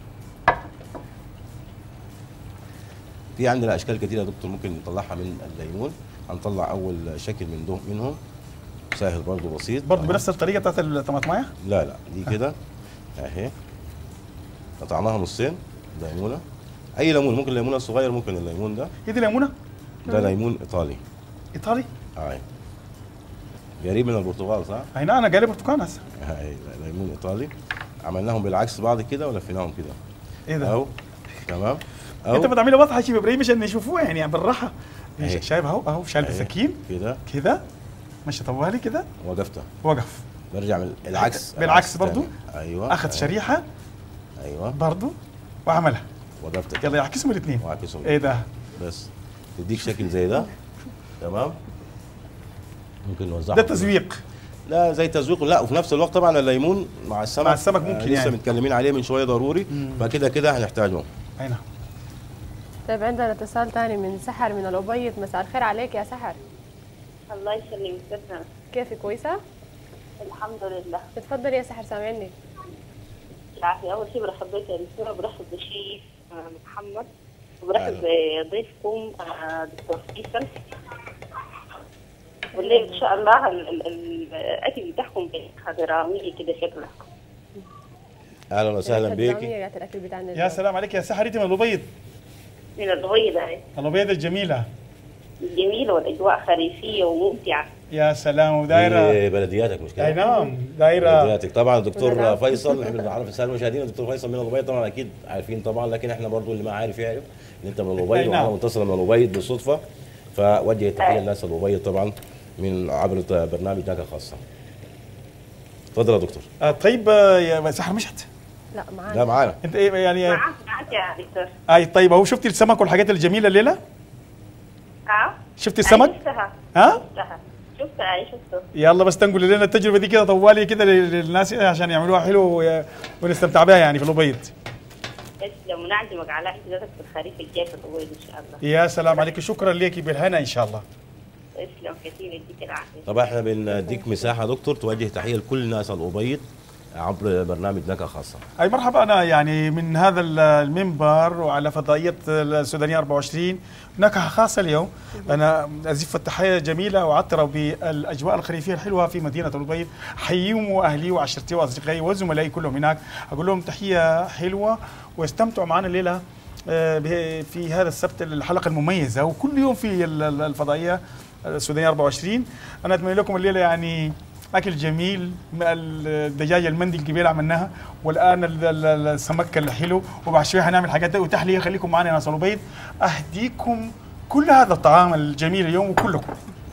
في عندنا اشكال كثيره يا دكتور ممكن نطلعها من الليمون هنطلع اول شكل من دهم منهم سهل برضه بسيط برضه بنفس الطريقه بتاعت الطماطمايه لا لا دي كده اهي قطعناها نصين ليمونه اي ليمون ممكن الليمون الصغير ممكن الليمون ده هي دي ليمونه ده ليمون ايطالي ايطالي هاي قريب من البرتغال صح؟ هنا انا جايب برتقال هسه هاي ليمون ايطالي عملناهم بالعكس بعض كده ولفيناهم كده ايه ده اهو تمام انت بتعملها واضحه شيف ابراهيم عشان يشوفوها يعني بالراحه أهي. شايف اهو اهو شايل أهي. السكين كده كده ماشي طوالي كده وقفته وقف برجع من العكس بالعكس العكس برضو؟ تاني. ايوه اخذ أهي. شريحه ايوه برضه وعملها وقفت كده يلا يعكسهم الاثنين واعكسهم ايه ده بس تديك شكل زي ده تمام ممكن نوزعه ده تزويق لا زي تزويق لا وفي نفس الوقت طبعا الليمون مع السمك مع السمك آه، ممكن لسه يعني. متكلمين عليه من شويه ضروري فكده كده هنحتاجه هنا طيب عندنا اتصال ثاني من سحر من الأبيض مساء الخير عليك يا سحر الله يسلمك تسلم كيفك كويسة؟ الحمد لله اتفضل يا سحر سامعني العافية أول شيء برحب بك يا دكتورة برحب بشيف آه، محمد وبرحب أهلا. بضيفكم آه، دكتور فيصل والليل إن شاء الله ال- ال- ال- الأكل بتاعكم درامي كده شكله اهلا وسهلا بيك درامية قالت الأكل بتاعنا يا اليوم. سلام عليك يا سحر انت من الابيض من البيضة هاي الابيض الجميله جميلة والأجواء خريفية وممتعة يا سلام ودايره دي بلدياتك مش اي كده؟ نعم دايره بلدياتك طبعا الدكتور ونعم. فيصل نحن بنعرف الساده المشاهدين الدكتور فيصل من الابيض طبعا اكيد عارفين طبعا لكن احنا برضو اللي ما عارف يعرف ان انت من أي الابيض نعم. وانا متصله من الابيض بالصدفه فوجه تحيه للناس الابيض طبعا من عبر برنامج نكهه خاصه تفضل يا دكتور آه طيب آه، يا سحر مشت لا ده معانا معانا انت ايه يعني معك معك يا دكتور اي طيب اهو شفتي السمك والحاجات الجميله الليله اه شفتي السمك أي شفتها ها شفتها شفتها أي شفته يلا بس تنقل لنا التجربه دي كده طوالي كده لل- للناس عشان يعملوها حلو وي- ونستمتع بها يعني في الابيض تسلم ونعزمك على احتفالاتك في الخريف الجاي في الأبيض إن شاء الله يا سلام عليك شكرا لك بالهنا ان شاء الله تسلم كثير يديك العافية طبعا احنا بنديك مساحه يا دكتور توجه تحيه لكل الناس الابيض عبر برنامج نكهه خاصه اي مرحبا انا يعني من هذا ال- المنبر وعلى فضائيه السودانيه 24 نكهه خاصه اليوم انا ازف التحيه جميله وعطره بالاجواء الخريفيه الحلوه في مدينه الابيض حييهم واهلي وعشيرتي واصدقائي وزملائي كلهم هناك اقول لهم تحيه حلوه واستمتعوا معنا الليله آه، به- في هذا السبت الحلقه المميزه وكل يوم في ال- ال- الفضائيه السودانيه 24 انا اتمنى لكم الليله يعني اكل جميل مع الدجاجه المندي القبيله عملناها والان ال- ال- السمك الحلو وبعد شويه هنعمل حاجات وتحليه خليكم معنا يا ناس البيض اهديكم كل هذا الطعام الجميل اليوم وكلكم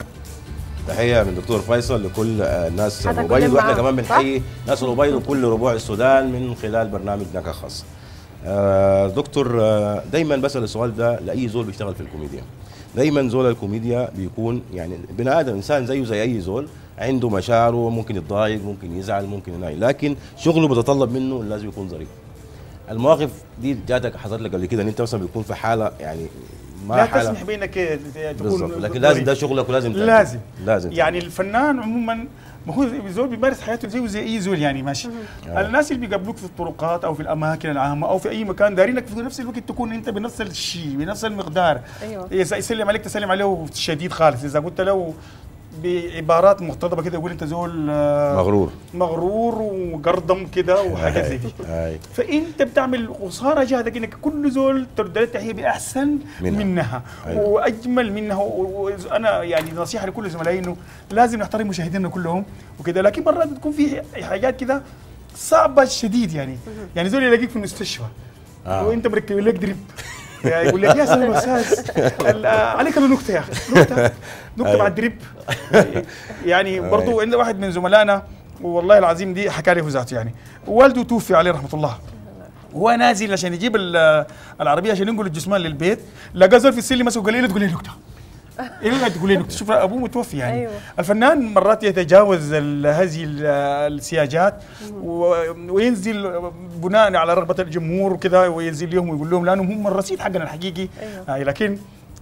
تحيه من دكتور فيصل لكل آه، الناس هذا الابيض كل واحنا معاه، كمان صح؟ بنحيي ناس الابيض وكل ربوع السودان من خلال برنامج نكهه خاصه. آه دكتور آه دايما بسال السؤال ده لاي زول بيشتغل في الكوميديا. دايما زول الكوميديا بيكون يعني بني ادم انسان زيه زي اي زول عنده مشاعره ممكن يتضايق ممكن يزعل ممكن يناي لكن شغله بيتطلب منه لازم يكون ظريف. المواقف دي جاتك حصلت لك قبل كده ان انت مثلا بيكون في حاله يعني ما لا حاله تسمح بانك تكون بالظبط لكن لازم ده شغلك ولازم تأدي. لازم لازم يعني الفنان عموما ما هو زول بيمارس حياته زيه زي اي زول يعني ماشي آه. الناس اللي بيقابلوك في الطرقات او في الاماكن العامه او في اي مكان دارينك في نفس الوقت تكون انت بنفس الشيء بنفس المقدار أيوة. إذا يسلم عليك تسلم عليه شديد خالص اذا قلت له بعبارات مقتضبه كده يقول انت زول آه، مغرور مغرور وقردم كده وحاجات زي دي هاي فانت بتعمل قصارى جهدك انك كل زول ترد له التحيه باحسن منها. منها, منها. أيوة. واجمل منها وانا يعني نصيحه لكل زملائي انه لازم نحترم مشاهدينا كلهم وكده لكن مرات بتكون في حاجات كده صعبه شديد يعني يعني زول يلاقيك في المستشفى آه. آه. وانت مركب لك دريب يعني يقول لك يا سلام استاذ ال- آه، عليك له نكته يا اخي نكته نكته أيوة. مع الدريب يعني برضو عندنا واحد من زملائنا والله العظيم دي حكى لي ذاته يعني والده توفي عليه رحمه الله هو نازل عشان يجيب ال- العربيه عشان ينقل الجثمان للبيت لقى زول في السلم مسكه قال لي تقول لي نكته ايه اللي تقول لي نكته شوف ابوه متوفي يعني أيوة. الفنان مرات يتجاوز ال- هذه ال- السياجات و- وينزل بناء على رغبه الجمهور وكذا وينزل لهم ويقول لهم لانهم هم الرصيد حقنا الحقيقي أيوة. آه لكن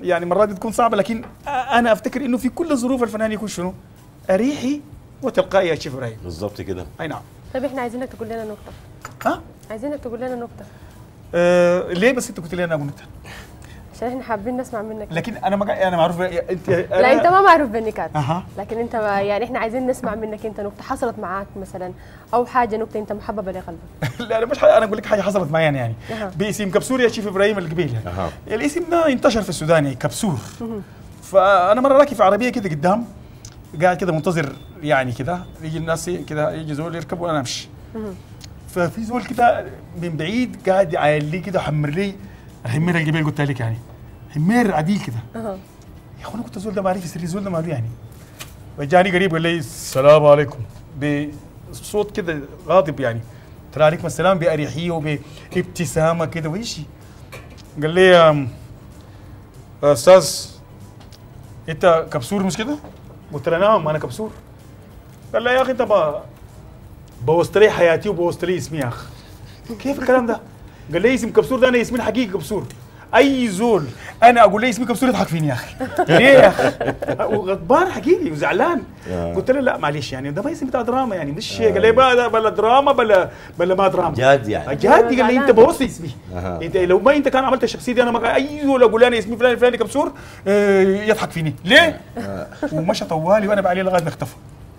يعني مرات بتكون صعبه لكن انا افتكر انه في كل ظروف الفنان يكون شنو؟ اريحي وتلقائي يا شيف ابراهيم بالظبط كده اي نعم طيب احنا عايزينك تقول لنا نكته ها؟ عايزينك تقول لنا نكته آه ليه بس انت قلت لي انا اقول نكته عشان احنا حابين نسمع منك لكن انا ما قا- انا معروف انت لا انت ما معروف بالنكات اها لكن انت ما يعني احنا عايزين نسمع منك انت نكته حصلت معاك مثلا او حاجه نكته انت محببه لقلبك لا انا مش ح- انا اقول لك حاجه حصلت معي أنا يعني أها. باسم كبسور يا شيف ابراهيم القبيل يعني. اها الاسم ده انتشر في السودان يعني كبسور فانا مره راكب في عربيه كده قدام قاعد كده منتظر يعني كده يجي الناس كده يجي زول يركب وانا امشي ففي زول كده من بعيد قاعد عايل لي كده حمر لي الحمير القبيل قلت لك يعني حمير عديل كده اها يا اخوان كنت زول ده معرفي سري زول ده ما يعني فجاني قريب قال لي السلام عليكم بصوت كده غاضب يعني ترى عليكم السلام بأريحية وبابتسامة كده وإيشي قال لي أم، يا أستاذ أنت كبسور مش كده؟ قلت له نعم أنا كبسور قال لي يا أخي أنت ما بوظت لي حياتي وبوظت لي اسمي يا أخي كيف الكلام ده؟ قال لي اسم كبسور ده أنا اسمي الحقيقي كبسور اي زول انا اقول له اسمي كبسور يضحك فيني يا اخي ليه يا اخي وغضبان حقيقي وزعلان آه. قلت له لا معلش يعني ده ما اسم بتاع دراما يعني مش قال لي بلا بلا دراما بلا بلا ما دراما جاد يعني جد قال لي انت بوظت اسمي أها. انت لو ما انت كان عملت الشخصيه دي انا ما اي زول اقول انا اسمي فلان فلان كبسور آه، يضحك فيني ليه؟ ومشى طوالي وانا بعليه لغايه ما اختفى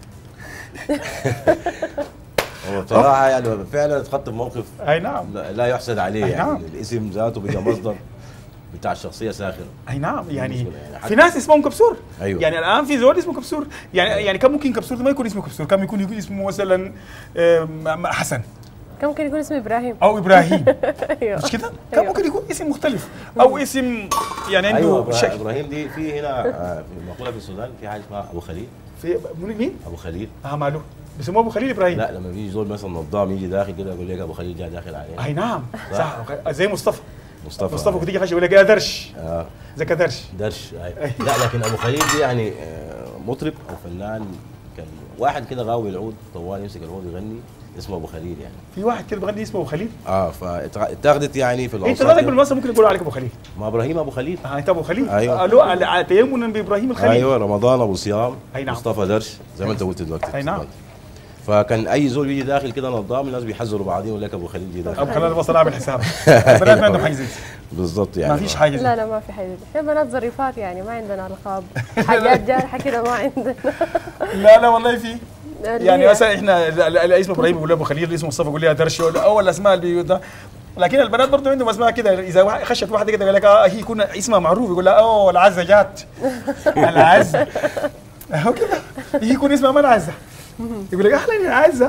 هو بصراحه يعني فعلا اتخذت موقف اي نعم لا, لا يحسد عليه أي يعني نعم. الاسم ذاته بقى مصدر بتاع الشخصية ساخر اي نعم يعني مشكلة يعني. في ناس اسمهم كبسور أيوة. يعني الان في زول اسمه كبسور يعني يعني كم ممكن كبسور ده ما يكون اسمه كبسور كم يكون يكون اسمه مثلا آم، حسن كم ممكن يكون اسمه ابراهيم او ابراهيم ايوه مش كده؟ كم أيوة. ممكن يكون اسم مختلف او اسم يعني عنده ايوه إبرا- شكل ابراهيم دي في هنا آه، في مقوله في السودان في حاجه اسمها ابو خليل في من- مين؟ ابو خليل اه معلوم بيسموه ابو خليل ابراهيم لا لما بيجي زول مثلا نظام يجي داخل كده يقول لك ابو خليل جاء داخل عليه اي نعم صح زي مصطفى مصطفى مصطفى كنت تيجي خش يقول لك يا درش آه زي كدرش درش أي. لا لكن ابو خليل دي يعني آه، مطرب او فنان كان واحد كده غاوي العود طوال يمسك العود يغني اسمه ابو خليل يعني في واحد كده بغني اسمه ابو خليل اه فاتاخذت يعني في انت الاوساط ذاتك يعني. بالمصري ممكن يقولوا عليك ابو خليل ما ابراهيم ابو خليل اه انت ابو خليل أيوة. قالوا على تيمنا بابراهيم الخليل ايوه رمضان ابو صيام أي نعم. مصطفى درش زي ما انت قلت دلوقتي أي نعم. فكان اي زول يجي داخل كده نظام الناس بيحذروا بعضهم يقول لك ابو خليل جي داخل ابو خليل البصل عامل حساب البنات ما عندهم حاجه زي دي. بالظبط يعني ما فيش حاجه زي لا دي. لا ما في حاجه دي. احنا بنات ظريفات يعني ما عندنا القاب حاجات جارحه كده ما عندنا لا لا والله في اللي يعني هي- مثلا احنا ال- ال- ال- اسمه ابراهيم يقول ابو خليل اسمه مصطفى يقول لي يا درش اول الاسماء اللي ده لكن البنات برضه عندهم اسماء كده اذا واحد- خشت واحده كده قال لك اه هي يكون اسمها معروف يقول لها اوه العزه جات العزه اهو كده هي يكون اسمها ما العزه يقول لك اهلا يا عزه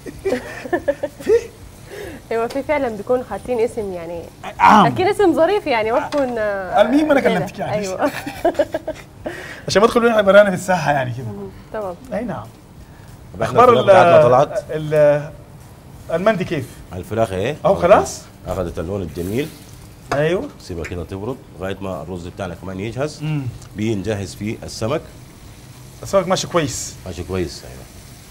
في ايوه في فعلا بيكون حاطين اسم يعني عام لكن اسم ظريف يعني ما بيكون آه، المهم أنا كده. كلمتك يعني. ايوه عشان ما تدخلوا احنا برانا في الساحه يعني كده تمام اي نعم طب احنا اخبار الفراخ ال- بتاعتنا طلعت ال- المندي كيف؟ الفراخ ايه اهو خلاص اخذت اللون الجميل ايوه سيبها كده تبرد لغايه ما الرز بتاعنا كمان يجهز امم بنجهز فيه السمك السمك ماشي كويس ماشي كويس ايوه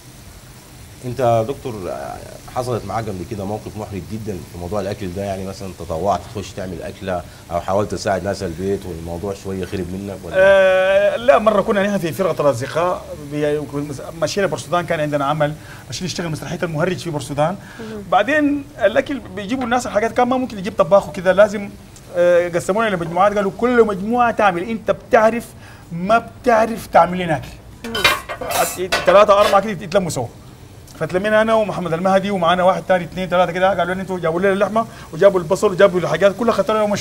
انت يا دكتور آه، حصلت معاك قبل كده موقف محرج جدا في موضوع الاكل ده يعني مثلا تطوعت تخش تعمل اكله او حاولت تساعد ناس البيت والموضوع شويه خرب منك ولا آه لا مره كنا نحن في فرقه الاصدقاء بي- مشينا بورسودان كان عندنا عمل عشان نشتغل مسرحيه المهرج في بورسودان بعدين الاكل بيجيبوا الناس الحاجات كان ما ممكن يجيب طباخ وكذا لازم آه قسمونا لمجموعات قالوا كل مجموعه تعمل انت بتعرف ما بتعرف تعمل لنا اكل ثلاثه اربعه كده يتلموا سوا فتلمينا انا ومحمد المهدي ومعانا واحد ثاني اثنين ثلاثه كده قالوا لنا انتوا جابوا لنا اللحمه وجابوا البصل وجابوا الحاجات كلها خدتها ومشوا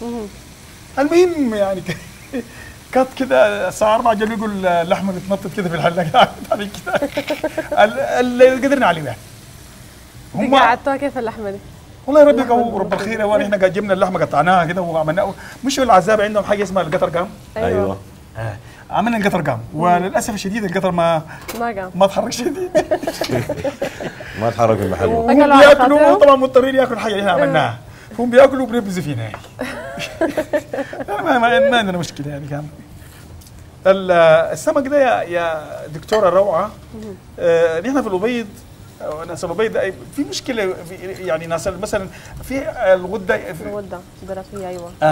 المهم يعني ك- كات كده الساعة 4 جابوا يقول اللحمة بتنطط كده في الحلة كده عامل كده ال- اللي قدرنا عليه يعني هم قعدتوها كيف اللحمه دي؟ والله ربي قوي رب الخير هو احنا قاعد جبنا اللحمة قطعناها كده وعملناها مش العذاب عندهم حاجة اسمها القطر قام ايوه عملنا القطر قام وللأسف الشديد القطر ما ما قام ما تحرك شديد ما تحرك من محله وهم أكلوا على بياكلوا خاطرهم؟ طبعا مضطرين ياكلوا الحاجة اللي احنا عملناها هم بياكلوا وبنبذوا فينا يعني ما, ما, ما عندنا مشكلة يعني كان ال- السمك ده يا, يا دكتورة روعة آه نحن في الأبيض أو ناس الأبيض أي- في مشكلة في يعني ناس مثلا في الغدة في الغده الدرقيه ايوه اه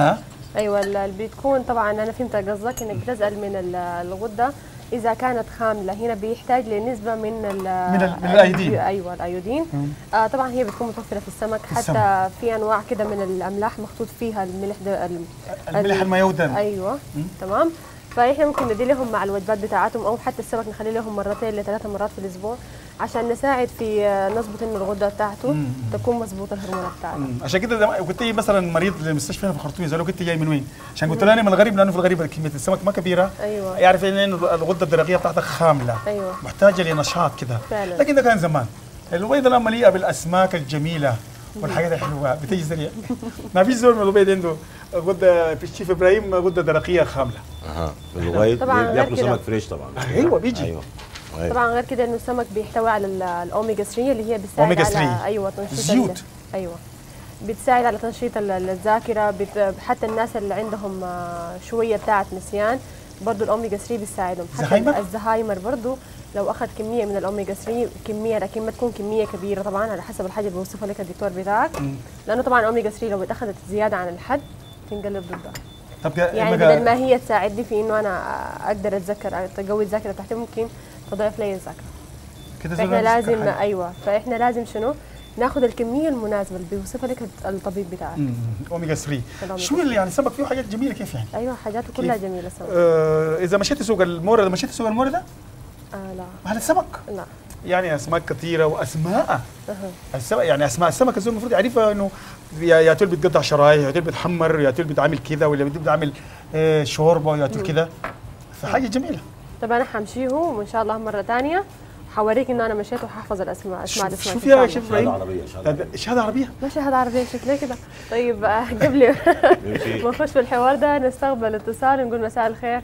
ايوه ال- اللي بتكون طبعا انا فهمت قصدك انك بتسال من ال- الغده اذا كانت خامله هنا بيحتاج لنسبه من ال من ال- من الأيودين. ايوه الايودين آه طبعا هي بتكون متوفره في السمك حتى السمك. في انواع كده من الاملاح مخطوط فيها الملح ده ال- الملح الميودن ايوه تمام فاحنا ممكن ندي لهم مع الوجبات بتاعتهم او حتى السمك نخلي لهم مرتين لثلاث مرات في الاسبوع عشان نساعد في آه، نظبط انه الغده بتاعته تكون مظبوطه الهرمونات بتاعته مم. عشان كده زي- كنت إيه مثلا مريض للمستشفى هنا في الخرطوم يسالوه كنت جاي من وين؟ عشان قلت له انا من الغريب لانه في الغريب كميه السمك ما كبيره أيوة. يعرف ان الغده الدرقيه بتاعتك خامله أيوة. محتاجه لنشاط كده فعلا. لكن ده كان زمان البيض الان مليئه بالاسماك الجميله والحاجات الحلوه بتيجي سريع ما فيش زول من البيض عنده غده في الشيف ابراهيم غده درقيه خامله اها في الغيط طبعاً غير بياكلوا كده. سمك فريش طبعا ايوه بيجي ايوه أيوة. طبعا غير كده انه السمك بيحتوي على ال- الاوميجا 3 اللي هي بتساعد أوميجا على 3. ايوه تنشيط ال- زيوت. ايوه بتساعد على تنشيط ال- الذاكره بت... حتى الناس اللي عندهم آه، شويه بتاعه نسيان برضه الاوميجا 3 بيساعدهم حتى زهايمر؟ الزهايمر برضه لو اخذ كميه من الاوميجا 3 كميه لكن ما تكون كميه كبيره طبعا على حسب الحاجه اللي بيوصفها لك الدكتور بتاعك لانه طبعا الاوميجا 3 لو اتاخذت زياده عن الحد تنقلب ضدها طب يعني بقى- بدل ما هي تساعدني في انه انا اقدر اتذكر تقوي الذاكره بتاعتي ممكن تضيف لي الذاكره كده زول فاحنا بيمسك لازم حاجة. ايوه فاحنا لازم شنو ناخذ الكميه المناسبه اللي بيوصفها لك الطبيب بتاعك مم. اوميجا 3 الأوميجا شو اللي يعني السمك فيه حاجات جميله كيف يعني؟ ايوه حاجاته كلها كيف؟ جميله سوا آه اذا مشيت سوق المورد مشيت سوق المورد ده آه لا هذا السمك لا يعني اسماك كثيره واسماء السمك يعني اسماء السمك الزول المفروض يعرفها انه يا يا تول بتقطع شرايح يا تول بتحمر يا تول بتعمل كذا ولا بتعمل آه شوربه يا تول كذا فحاجه جميله طب انا حمشيهم وان شاء الله مره ثانيه حوريك انه انا مشيت وححفظ الاسماء اسماء شو الاسماء شو إن فيها شاء يا الله. شيف شهاده ابراهيم؟ عربيه شهاده عربية. شهاده عربيه ماشي هذا عربية شكلها كده طيب آه، قبل يمشي. ما نخش في الحوار ده نستقبل اتصال نقول مساء الخير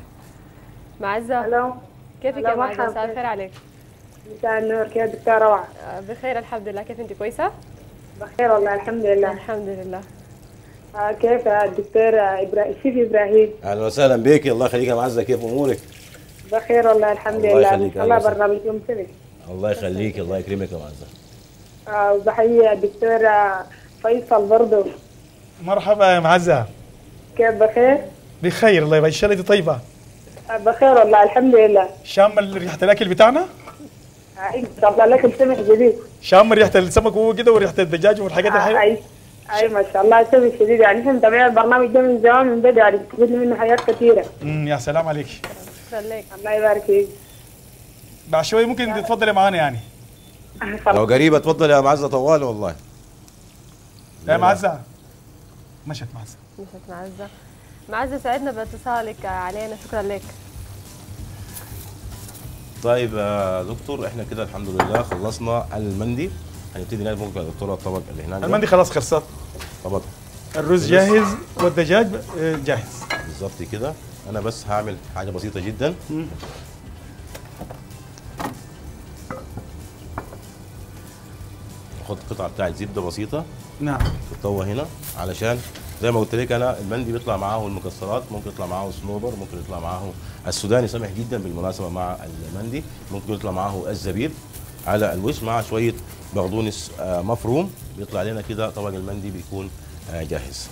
معزة الو كيفك هلا، يا معزة مرحبا. مساء الخير عليك مساء النور كيف دكتورة روعة آه، بخير الحمد لله كيف انت كويسة؟ بخير والله الحمد لله الحمد لله آه، كيف الدكتور إبراهيم شيف إبراهيم اهلا وسهلا بك الله يخليك يا معزه كيف امورك؟ بخير والله الحمد الله لله يخليك، الله أهلا وسهلا. برنامجكم سبي الله يخليك الله يكرمك يا معزه آه، وبحيي الدكتور آه، فيصل برضه مرحبا يا معزه كيف بخير؟ بخير الله يبارك ان شاء الله دي طيبه آه، بخير والله الحمد لله شام ريحه الاكل بتاعنا آه، طلع لكم سمح جديد شام ريحه السمك وهو كده وريحه الدجاج والحاجات آه، الحلوه اي اي ما شاء الله سمح شديد يعني احنا متابعين البرنامج ده من زمان من بدري يعني بتستفيد منه حاجات كثيره امم يا سلام عليك خليك الله يبارك فيك بعد شوي ممكن تتفضلي معانا يعني آه، خلاص. لو قريبه تفضل يا معزه طوال والله يا معزه مشت معزه مشت معزة معزة سعدنا باتصالك علينا شكرا لك طيب يا دكتور احنا كده الحمد لله خلصنا المندي هنبتدي نعرف ممكن يا دكتوره الطبق اللي هناك ده. المندي خلاص خلصت طبق الرز جاهز والدجاج آه، جاهز بالظبط كده انا بس هعمل حاجه بسيطه جدا اخد قطعه بتاعت زبده بسيطه نعم في الطاوه هنا علشان زي ما قلت لك انا المندي بيطلع معاه المكسرات ممكن يطلع معاه صنوبر ممكن يطلع معاه السوداني سمح جدا بالمناسبه مع المندي ممكن يطلع معاه الزبيب على الوش مع شويه بقدونس آه، مفروم بيطلع لنا كده طبق المندي بيكون آه، جاهز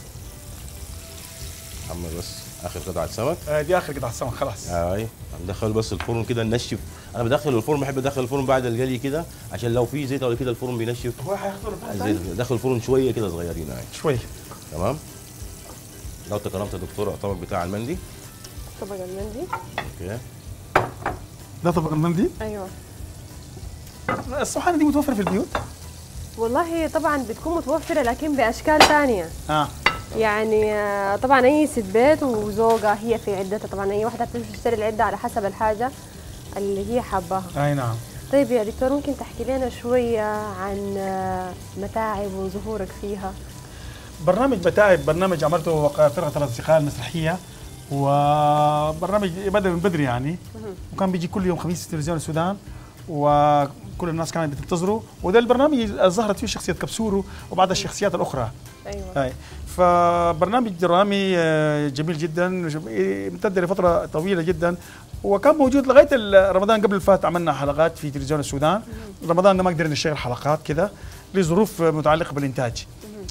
حمر بس اخر قطعه سمك آه، دي اخر قطعه سمك خلاص اي هندخله بس الفرن كده ننشف انا بدخل الفرن بحب ادخل الفرن بعد القلي كده عشان لو في زيت ولا كده الفرن بينشف هو هياخدوا الفرن الزيت تاني؟ دخل الفرن شويه كده صغيرين يعني شوي تمام لو تكرمت يا دكتور الطبق بتاع المندي طبق المندي اوكي ده طبق المندي ايوه الصحانه دي متوفره في البيوت والله طبعا بتكون متوفرة لكن بأشكال ثانية اه يعني آه، طبعا اي ست بيت وزوجة هي في عدتها طبعا اي واحدة بتشتري العدة على حسب الحاجة اللي هي حباها اي نعم طيب يا دكتور ممكن تحكي لنا شوية عن آه، متاعب وظهورك فيها برنامج متاعب برنامج عملته فرقه الاصدقاء المسرحيه وبرنامج بدا من بدري يعني وكان بيجي كل يوم خميس في تلفزيون السودان وكل الناس كانت بتنتظره وده البرنامج اللي ظهرت فيه شخصيه كبسورو وبعض الشخصيات الاخرى ايوه هاي فبرنامج درامي آه، جميل جدا امتد لفتره طويله جدا وكان موجود لغايه ال- رمضان قبل الفات عملنا حلقات في تلفزيون السودان رمضان ده ما قدرنا نشتغل حلقات كده لظروف متعلقه بالانتاج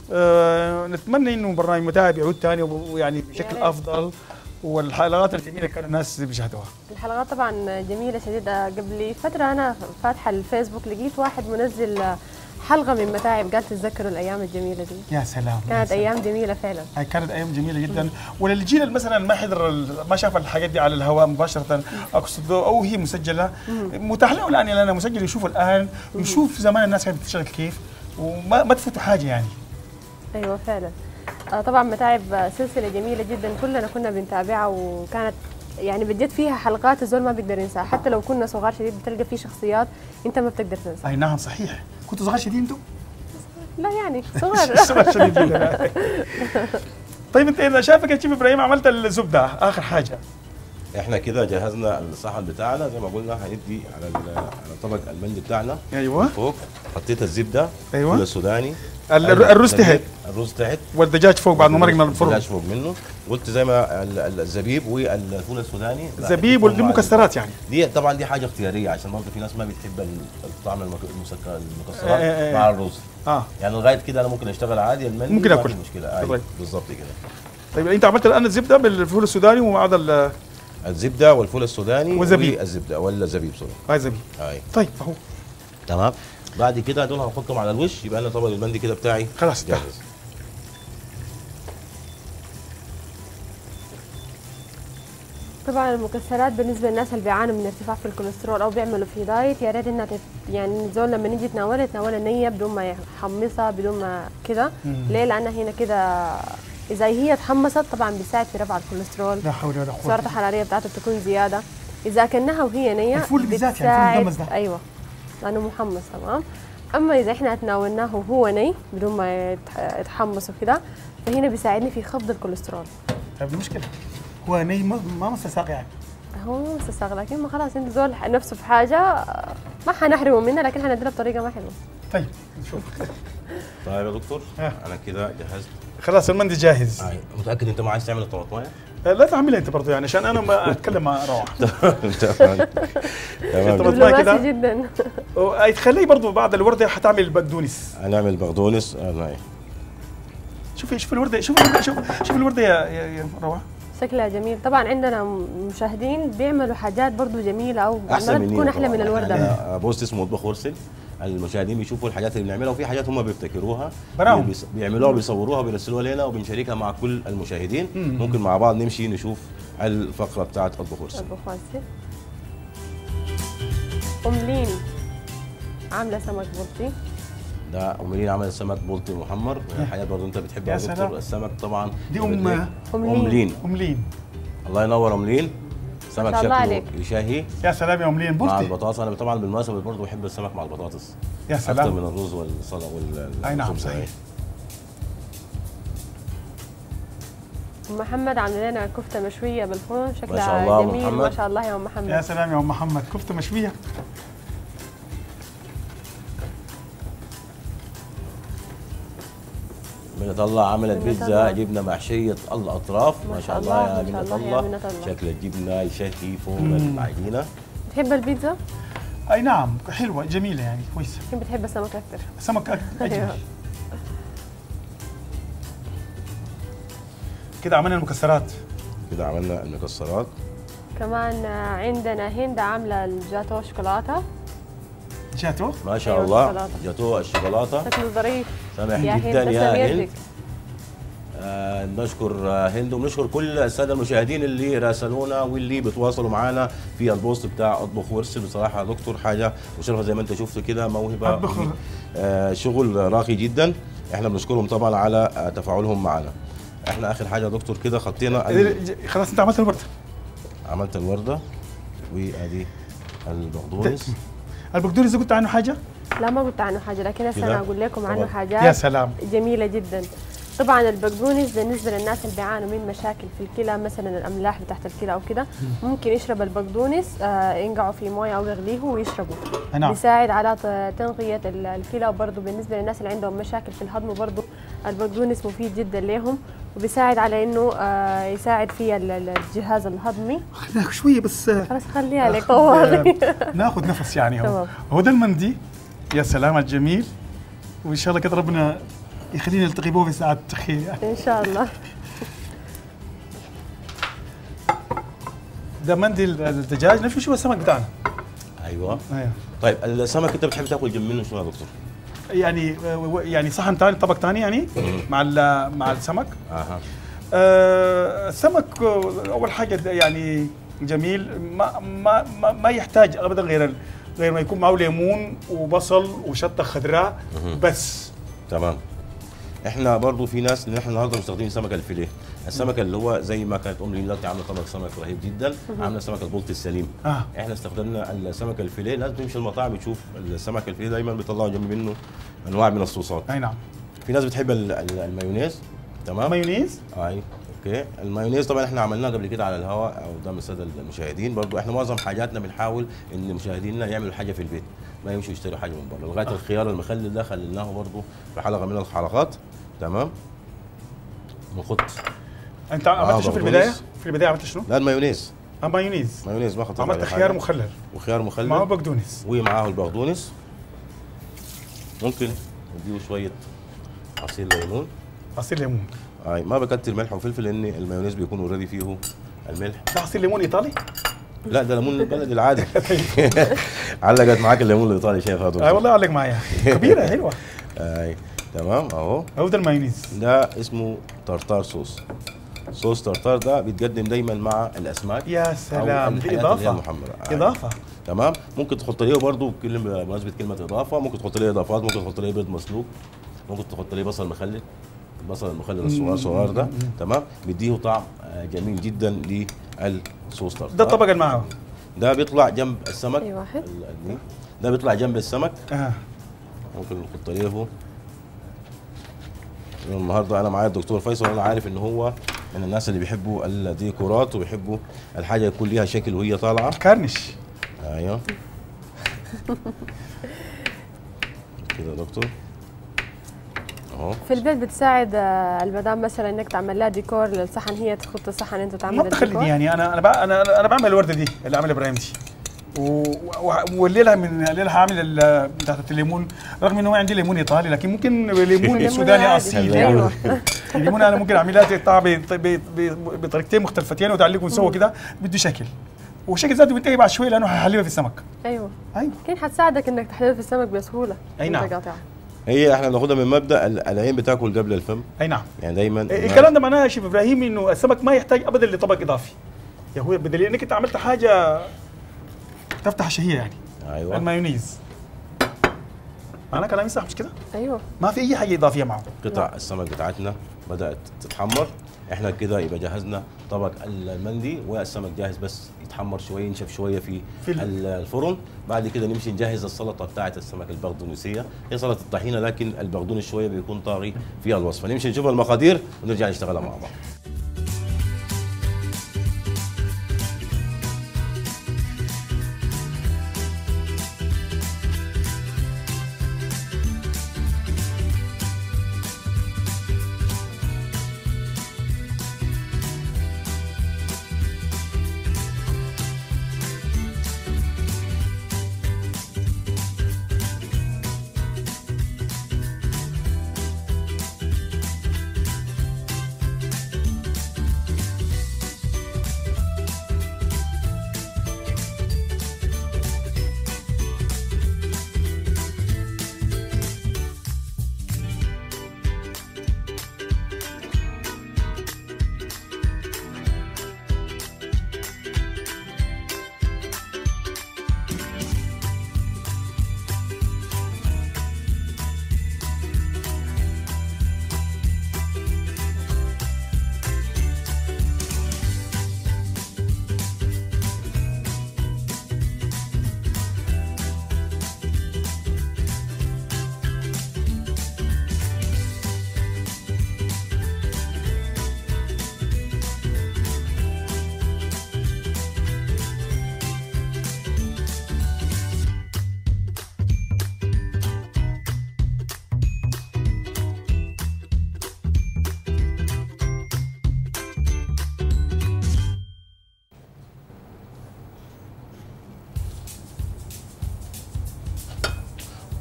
آه نتمنى انه برنامج متاعب يعود ثاني ويعني بشكل ريت. افضل والحلقات الجميله كانوا الناس بيشاهدوها الحلقات طبعا جميله شديده قبل فتره انا فاتحه الفيسبوك لقيت واحد منزل حلقه من متاعب قال تتذكروا الايام الجميله دي يا سلام يا كانت سلام. ايام جميله فعلا هاي كانت ايام جميله جدا وللجيل اللي مثلا ما حضر ال- ما شاف الحاجات دي على الهواء مباشره اقصد او هي مسجله متاح له الان لنا مسجل يشوفوا الان ويشوف زمان الناس كانت بتشتغل كيف وما ما تفوتوا حاجه يعني ايوه فعلا آه، طبعا متاعب سلسله جميله جدا كلنا كنا بنتابعها وكانت يعني بجد فيها حلقات الزول ما بيقدر ينساها حتى لو كنا صغار شديد بتلقى في شخصيات انت ما بتقدر تنساها اي نعم صحيح كنتوا صغار شديد انتوا؟ لا يعني صغار صغار شديد جدا طيب انت اذا شافك يا شيف ابراهيم عملت الزبده اخر حاجه احنا كده جهزنا الصحن بتاعنا زي ما قلنا هندي على ال- على طبق المندي بتاعنا ايوه فوق حطيت الزبده أيوة. الفول السوداني ال- الرز تحت الرز تحت والدجاج فوق بعد ما مرق من الفرن الدجاج فوق منه قلت زي ما ال- ال- الزبيب والفول السوداني لا، زبيب يكون ودي مع- مكسرات يعني دي طبعا دي حاجه اختياريه عشان برضه في ناس ما بتحب ال- الطعم المك- المسك- المكسرات إيه إيه إيه. مع الرز اه يعني لغايه كده انا ممكن اشتغل عادي المندي ممكن ما آكل. في مشكله أيوة طيب. بالظبط كده طيب انت عملت الان الزبده بالفول السوداني ومع هذا ال- الزبده والفول السوداني وزبيب. والزبده ولا زبيب سوري هاي زبيب هاي طيب اهو تمام بعد كده دول هنحطهم على الوش يبقى انا طبق المندي كده بتاعي خلاص جاهز طبعا المكسرات بالنسبه للناس اللي بيعانوا من ارتفاع في الكوليسترول او بيعملوا في دايت يا ريت انها تت... يعني الزول لما نيجي يتناولها يتناولها نيه بدون ما يحمصها بدون ما كده ليه لانها هنا كده اذا هي اتحمصت طبعا بيساعد في رفع الكوليسترول لا حول ولا قوه السعرات الحراريه بتاعته بتكون زياده اذا اكلناها وهي نيه الفول بالذات يعني الفول بتساعد- المدمس ده. ايوه لانه محمص تمام اما اذا احنا تناولناه وهو ني بدون ما يتح- يتحمص وكده فهنا بيساعدني في خفض الكوليسترول طيب المشكله هو ني ما ما مستساق يعني هو مستساغ لكن ما خلاص انت زول نفسه في حاجه آه، ما حنحرمه منها لكن حنديرها بطريقه ما حلوه طيب نشوف طيب يا دكتور آه. انا كده جهزت خلاص المندي جاهز هاي. متاكد انت ما عايز تعمل الطماطمايه آه، لا تعملها انت برضه يعني عشان انا ما اتكلم مع روح تمام تمام طب- ما كده؟ دبلوماسي جدا تخليه برضه بعد الورده حتعمل بقدونس هنعمل بقدونس آه، هاي. شوفي شوفي الورده شوفي الورده شوف شوفي الورده يا يا, يا روح شكلها جميل طبعا عندنا مشاهدين بيعملوا حاجات برضو جميله او احسن مرات من تكون احلى من الورده أنا بوست اسمه مطبخ ورسل المشاهدين بيشوفوا الحاجات اللي بنعملها وفي حاجات هم بيبتكروها براهم. بيس- بيعملوها وبيصوروها وبيرسلوها لنا وبنشاركها مع كل المشاهدين مم. ممكن مع بعض نمشي نشوف الفقره بتاعت اطبخ ورسل أبو فاسي ام لين عامله سمك بلطي ده أميرين عمل سمك بلطي محمر حاجات برضه انت بتحبها يا يا سلام. دكتور السمك طبعا دي أم- أم ام لين. لين املين الله ينور ام لين سمك شاء الله شكله عليك. يشهي يا سلام يا املين مع بلطي البطاطس انا طبعا بالمناسبه برضه بحب السمك مع البطاطس يا اكتر سلام من الرز والصلاه وال أي نعم، والخبز. صحيح. ام محمد عامله لنا كفته مشويه بالفرن شكلها شاء الله أم جميل محمد. ما شاء الله يا ام يا محمد سلام يا ام محمد كفته مشويه بنطلع عملت منة بيتزا الله. جبنه محشيه الاطراف ما شاء الله يا ما شاء منة الله يا الله منة الله. شكل الجبنه يشهي فوق مم. العجينه بتحب البيتزا؟ اي نعم حلوه جميله يعني كويسه يمكن بتحب السمك اكثر سمك أك- اجمل أيوه. كده عملنا المكسرات كده عملنا المكسرات كمان عندنا هند عامله الجاتو شوكولاته جاتو ما شاء أيوة، الله الشوكولاتة. جاتوه الشوكولاته شكله ظريف سامح يا هند جدا تسلم يا هند يدك آه نشكر آه هند ونشكر كل الساده المشاهدين اللي راسلونا واللي بتواصلوا معنا في البوست بتاع اطبخ وارسل بصراحه يا دكتور حاجه مشرفه زي ما انت شفت كده موهبه أطبخ و- آه شغل راقي جدا احنا بنشكرهم طبعا على آه تفاعلهم معنا احنا اخر حاجه يا دكتور كده خطينا ال- خلاص انت عملت الورده عملت الورده وادي البقدونس البقدونس ده قلت عنه حاجه لا ما قلت عنه حاجه لكن هسه كده؟ انا اقول لكم عنه طبعاً. حاجات يا سلام جميله جدا طبعا البقدونس بالنسبه للناس اللي بيعانوا من مشاكل في الكلى مثلا الاملاح بتاعت الكلى او كده ممكن يشرب البقدونس آه ينقعوا في مويه او يغليه ويشربوا أي نعم. بيساعد على ت- تنقيه ال- الكلى وبرضه بالنسبه للناس اللي عندهم مشاكل في الهضم برضه البقدونس مفيد جدا لهم وبيساعد على انه آه يساعد في ال- ال- الجهاز الهضمي خلينا شويه بس آه، خلاص خليها لك آخذ- طوالي ناخذ نفس يعني هو تمام. هو ده المندي يا سلام الجميل وان شاء الله كده ربنا يخلينا نلتقي به في ساعات خير يعني ان شاء الله ده مندي الدجاج نفس شو السمك بتاعنا ايوه ايوه طيب السمك انت بتحب تاكل جنب منه شنو يا دكتور؟ يعني يعني صحن ثاني طبق ثاني يعني مع ال- مع السمك اها آه، السمك آه، اول حاجه ده يعني جميل ما ما ما, ما يحتاج ابدا غير ال- غير ما يكون معه ليمون وبصل وشطه خضراء بس تمام احنا برضو في ناس ان احنا النهارده مستخدمين سمك الفيليه السمك اللي هو زي ما كانت ام دلوقتي عامله طبق سمك رهيب جدا عامله سمك البلطي السليم اه احنا استخدمنا السمك الفيليه لازم تمشي المطاعم تشوف السمك الفيليه دايما بيطلعوا جنب منه انواع من الصوصات اي نعم في ناس بتحب ال- ال- المايونيز تمام مايونيز اي اوكي المايونيز طبعا احنا عملناه قبل كده على الهواء او قدام الساده المشاهدين برضو احنا معظم حاجاتنا بنحاول ان مشاهدينا يعملوا حاجه في البيت ما يمشوا يشتروا حاجه من بره لغايه الخيار المخلل ده خليناه برضو في حلقه من الحلقات تمام بنحط انت عملت شو في بقدونس. البدايه؟ في البدايه عملت شنو؟ لا المايونيز آه مايونيز مايونيز ما خطر عملت عليه خيار حاجة. مخلل وخيار مخلل معه بقدونس ومعاه البقدونس ممكن نديه شويه عصير ليمون عصير ليمون اي ما بكتر ملح وفلفل لان المايونيز بيكون اوريدي فيه الملح ده عصير ليمون ايطالي؟ لا ده ليمون البلدي العادي علقت معاك الليمون الايطالي شايف هذا اي والله علق معايا كبيره حلوه اي تمام اهو هو ده المايونيز ده اسمه تارتار صوص صوص تارتار ده بيتقدم دايما مع الاسماك يا أو سلام دي الحاجات اللي هي اضافه المحمره أي. اضافه تمام ممكن تحط ليه برضه كلمه بمناسبه كلمه اضافه ممكن تحط ليه اضافات ممكن تحط ليه بيض مسلوق ممكن تحط ليه بصل مخلل البصل المخلل الصغير صغير ده تمام بيديه طعم آه، جميل جدا للصوص تارتار ده الطبق اللي معاه ده بيطلع جنب السمك أي واحد. ال- ال- ده بيطلع جنب السمك اه ممكن نحط ليه النهارده انا معايا الدكتور فيصل وانا عارف ان هو من الناس اللي بيحبوا الديكورات وبيحبوا الحاجه يكون ليها شكل وهي طالعه كارنش ايوه كده يا دكتور اهو في البيت بتساعد آه، المدام مثلا انك تعمل لها ديكور للصحن هي تخط الصحن انت تعمل ما بتخليني الديكور يعني انا انا بع- انا انا بعمل الورده دي اللي عاملها ابراهيم دي و- و- والليله من الليله هعمل ال- بتاعت الليمون رغم انه ما عندي ليمون ايطالي لكن ممكن ليمون ليمون سوداني عادي. اصيل ايوه الليمون انا ممكن اعملها تقطع ب- ب- ب- بطريقتين مختلفتين وتعلقهم سوا كده بده شكل وشكل ذاته بينتهي بعد شوي لانه ححلبها في السمك ايوه ايوه كين حتساعدك انك تحلل في السمك بسهوله أي وأنت نعم. قاطعها. هي احنا بناخدها من مبدا ال- العين بتاكل قبل الفم اي نعم يعني دايما الكلام ده معناه يا شيف ابراهيم انه السمك ما يحتاج ابدا لطبق اضافي يا هو بدليل انك انت عملت حاجه تفتح الشهيه يعني ايوه المايونيز انا كلامي صح مش كده؟ ايوه ما في اي حاجه اضافيه معه قطع السمك بتاعتنا بدات تتحمر احنا كده يبقى جهزنا طبق المندي والسمك جاهز بس يتحمر شويه ينشف شويه في, في ال- ال- الفرن بعد كده نمشي نجهز السلطه بتاعه السمك البقدونسيه هي سلطه الطحينه لكن البقدونس شويه بيكون طاغي في الوصفه نمشي نشوف المقادير ونرجع نشتغلها مع بعض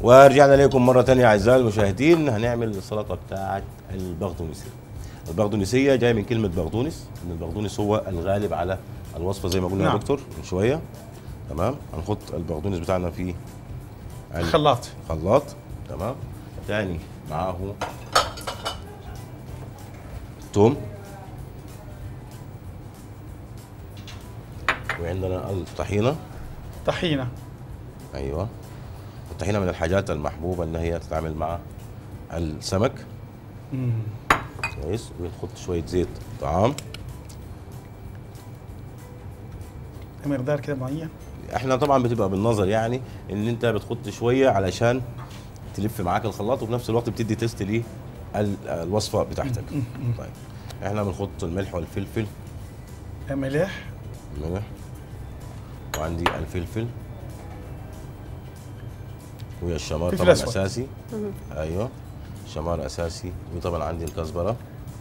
ورجعنا لكم مرة تانية أعزائي المشاهدين هنعمل السلطة بتاعت البغدونسية البغدونسية جاية من كلمة بغدونس إن البغدونس هو الغالب على الوصفة زي ما قلنا يا نعم. دكتور من شوية تمام هنحط البغدونس بتاعنا في خلاط الخلاط تمام تاني معاه توم وعندنا الطحينة طحينه ايوه الطحينه من الحاجات المحبوبه ان هي تتعامل مع السمك مم. كويس ونحط شويه زيت طعام مقدار كده معين احنا طبعا بتبقى بالنظر يعني ان انت بتحط شويه علشان تلف معاك الخلاط وفي نفس الوقت بتدي تيست ليه ال- الوصفه بتاعتك طيب احنا بنحط الملح والفلفل ملح ملح وعندي الفلفل والشمار فلفل طبعا أسود. اساسي ايوه شمار اساسي وطبعا عندي الكزبره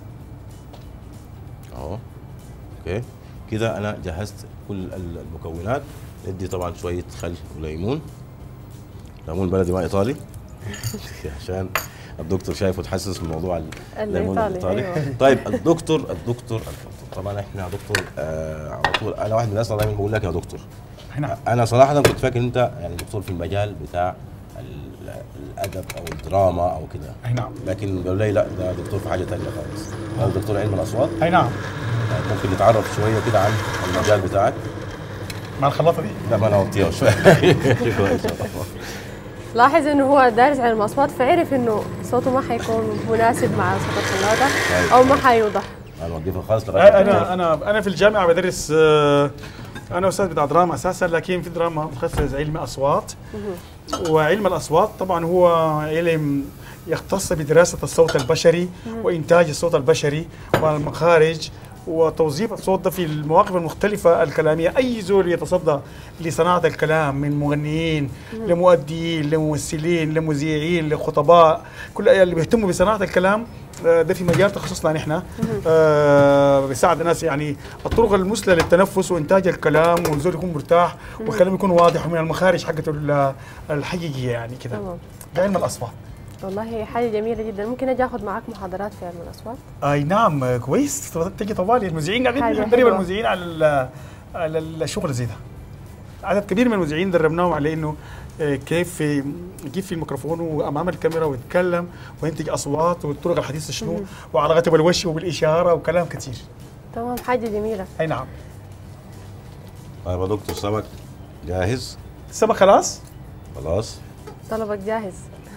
اهو اوكي كده انا جهزت كل ال- المكونات ندي طبعا شويه خل وليمون ليمون بلدي ما ايطالي عشان الدكتور شايف وتحسس من موضوع ال- الليمون الإيطالي، الايطالي أيوة. طيب الدكتور الدكتور الدكتور طبعا احنا يا دكتور آه على طول انا واحد من الناس دايما بقول لك يا دكتور نعم انا صراحه كنت فاكر انت يعني دكتور في المجال بتاع ال- الادب او الدراما او كده اي نعم لكن قالوا لي لا ده دكتور في حاجه ثانيه خالص هو دكتور علم الاصوات اي نعم يعني ممكن نتعرف شويه كده عن المجال بتاعك مع الخلاطه دي لا ما انا وطيه شويه شويه لاحظ انه هو دارس علم الاصوات فعرف انه صوته ما حيكون مناسب مع صوت الخلاطه او ما حيوضح انا وقفها خالص لغايه انا انا انا في الجامعه بدرس آه، انا استاذ بتاع دراما اساسا لكن في دراما متخصص علم اصوات وعلم الاصوات طبعا هو علم يختص بدراسه الصوت البشري وانتاج الصوت البشري والمخارج وتوظيف الصوت ده في المواقف المختلفة الكلامية أي زول يتصدى لصناعة الكلام من مغنيين لمؤديين لممثلين لمذيعين لخطباء كل اللي بيهتموا بصناعة الكلام آه، ده في مجال تخصصنا نحن آه بيساعد الناس يعني الطرق المثلى للتنفس وانتاج الكلام والزول يكون مرتاح والكلام يكون واضح ومن المخارج حقته ال- الحقيقيه يعني كده تمام ده علم الاصوات والله حاجه جميله جدا ممكن اجي اخذ معك محاضرات في علم الاصوات اي نعم آه، كويس تجي طوالي المذيعين قاعدين حاجة ندرب حلوة. المذيعين على ال- على الشغل زي ده عدد كبير من المذيعين دربناهم على انه آه، كيف يجيب في الميكروفون وامام الكاميرا ويتكلم وينتج اصوات والطرق الحديثه شنو وعلاقته بالوش وبالاشاره وكلام كثير تمام حاجه جميله اي نعم طيب يا دكتور سمك جاهز السمك خلاص خلاص طلبك جاهز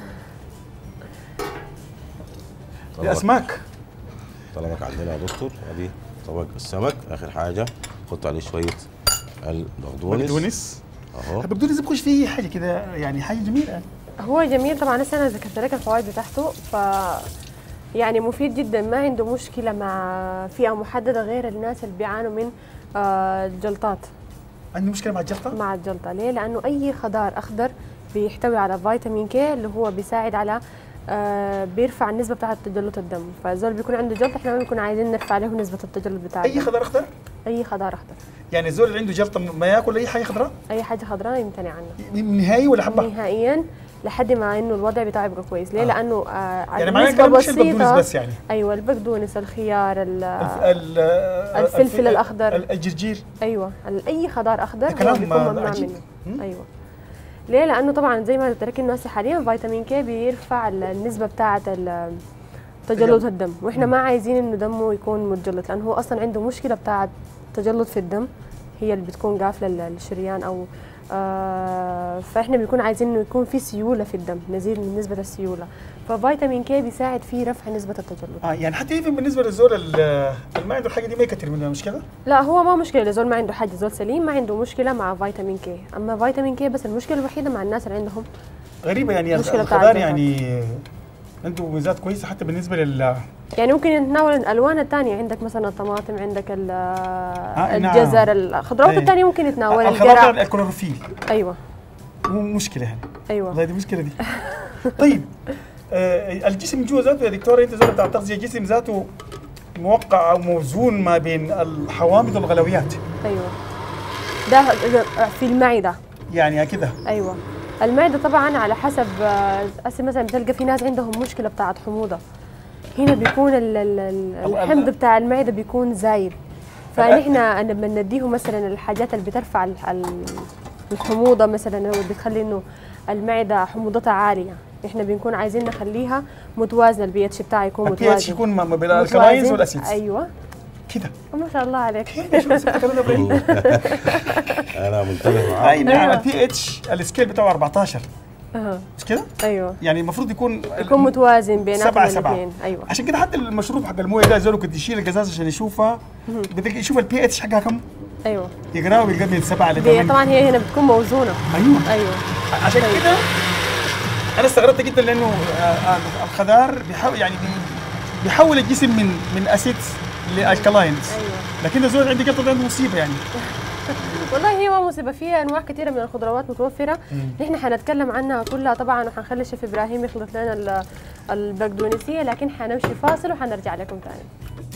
طبق- الاسماك طلبك عندنا يا دكتور ادي طبق السمك اخر حاجه حط عليه شويه البقدونس بقدونس اهو البقدونس بخش فيه حاجه كده يعني حاجه جميله يعني. هو جميل طبعا هسه انا ذكرت لك الفوائد بتاعته ف يعني مفيد جدا ما عنده مشكله مع فئه محدده غير الناس اللي بيعانوا من آه، الجلطات عندي مشكله مع الجلطه مع الجلطه ليه لانه اي خضار اخضر بيحتوي على فيتامين كي اللي هو بيساعد على آه بيرفع النسبه بتاعه تجلط الدم فالزول بيكون عنده جلطه احنا ما بنكون عايزين نرفع له نسبه التجلط بتاع اي الدم. خضار اخضر اي خضار اخضر يعني الزول اللي عنده جلطه ما ياكل اي حاجه خضراء اي حاجه خضراء يمتنع عنها نهائي ولا حبه نهائيا لحد ما انه الوضع بتاعه يبقى كويس ليه آه. لانه آه يعني معناه نسبة الكلام مش البقدونس بسيطة- بس يعني ايوه البقدونس الخيار ال- الف- ال- الفلفل الف- الأخضر. ال- الجرجير ايوه ال- اي خضار اخضر ده كلام هو بيكون ممنوع عجيب. منه ايوه ليه لانه طبعا زي ما قلت لك انه هسه حاليا فيتامين كي بيرفع ال- النسبه بتاعه ال- تجلط الدم واحنا ما عايزين انه دمه يكون متجلط لانه هو اصلا عنده مشكله بتاعه تجلط في الدم هي اللي بتكون قافله ال- الشريان او آه فاحنا بنكون عايزين انه يكون في سيوله في الدم نزيد من نسبه السيوله ففيتامين كي بيساعد في رفع نسبه التجلط اه يعني حتى ايفن بالنسبه للزول ال- اللي ما عنده الحاجه دي ما يكتر منها مش كده؟ لا هو ما مشكله زول ما عنده حاجه زول سليم ما عنده مشكله مع فيتامين كي اما فيتامين كي بس المشكله الوحيده مع الناس اللي عندهم غريبه يعني مشكلة بتاع الخضار الجلطة. يعني عنده ميزات كويسه حتى بالنسبه لل يعني ممكن نتناول الالوان الثانيه عندك مثلا الطماطم عندك ال- نعم. الجزر الخضروات إيه. الثانيه ممكن نتناول الخضار القرع الكلوروفيل ايوه مو مشكله يعني ايوه والله دي مشكله دي طيب آه الجسم جوا ذاته يا دكتوره انت زول بتاع التغذيه الجسم ذاته موقع او موزون ما بين الحوامض والغلويات ايوه ده ده في المعده يعني كده ايوه المعده طبعا على حسب آه، هسه مثلا بتلقى في ناس عندهم مشكله بتاعت حموضه هنا بيكون ال- ال- ال- الله. الحمض بتاع المعده بيكون زايد فنحن لما نديهم مثلا الحاجات اللي بترفع ال- ال- الحموضه مثلا او بتخلي انه المعده حموضتها عاليه احنا بنكون عايزين نخليها متوازنه البي اتش بتاعها يكون البي اتش متوازن يكون ما ما بين الكلاينز متوازن. والاسيدز ايوه كده ما شاء الله عليك شو اسمه الكلام ده إبراهيم؟ انا منتبه معاك اي نعم أيوة. البي اتش السكيل بتاعه 14 أها. مش كده؟ ايوه يعني المفروض يكون يكون متوازن بيناتهم سبعة سبعة الاثنين ايوه عشان كده حتى المشروب حق المويه ده زول كنت يشيل القزاز عشان يشوفها بدك يشوف البي اتش حقها كم ايوه يقراه ويلقى من سبعة دي لثمانية طبعا هي هنا بتكون موزونه ايوه ايوه عشان كده انا استغربت جدا لانه آه، آه، الخضار بيحاول يعني بي- بيحول الجسم من من اسيدز لالكلاينز ايوه لكن الزول عندي قطع عنده مصيبه يعني والله هي ما مصيبه فيها انواع كثيره من الخضروات متوفره نحن حنتكلم عنها كلها طبعا وحنخلي الشيف ابراهيم يخلط لنا ال- البقدونسيه لكن حنمشي فاصل وحنرجع لكم ثاني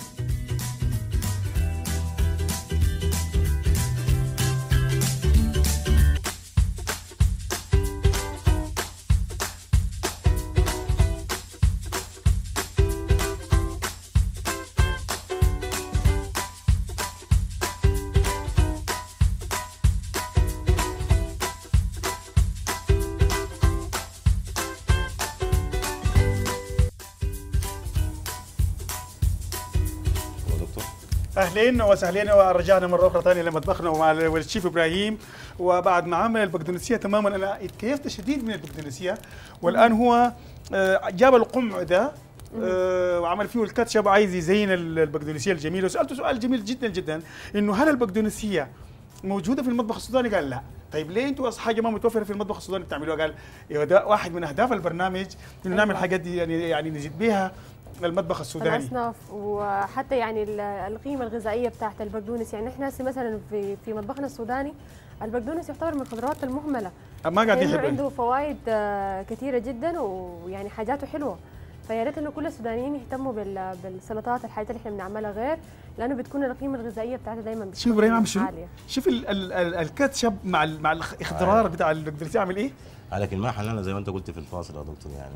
يا دكتور اهلين وسهلين ورجعنا مره اخرى ثانيه لمطبخنا ومع ال- والشيف ابراهيم وبعد ما عمل البقدونسيه تماما انا اتكيفت شديد من البقدونسيه والان هو آه، جاب القمع ده آه، وعمل فيه الكاتشب عايز يزين ال- البقدونسيه الجميله وسالته سؤال جميل جدا جدا انه هل البقدونسيه موجوده في المطبخ السوداني قال لا طيب ليه انتوا حاجه ما متوفره في المطبخ السوداني بتعملوها قال يا ده واحد من اهداف البرنامج انه نعمل أيوة. حاجات دي يعني يعني نزيد بيها المطبخ السوداني الاصناف وحتى يعني ال- القيمه الغذائيه بتاعت البقدونس يعني احنا هسه مثلا في في مطبخنا السوداني البقدونس يعتبر من الخضروات المهمله ما قاعدين لانه يحبوا عنده فوائد آه، كثيره جدا ويعني حاجاته حلوه فيا ريت انه كل السودانيين يهتموا بال- بالسلطات الحاجات اللي احنا بنعملها غير لانه بتكون القيمه الغذائيه بتاعتها دايما شوف ابراهيم عم شو عاليه شوف ال- ال- ال- الكاتشب مع ال- مع الاخضرار بتاع البقدونسيه عامل ايه؟ لكن ما حلنا زي ما انت قلت في الفاصل يا دكتور يعني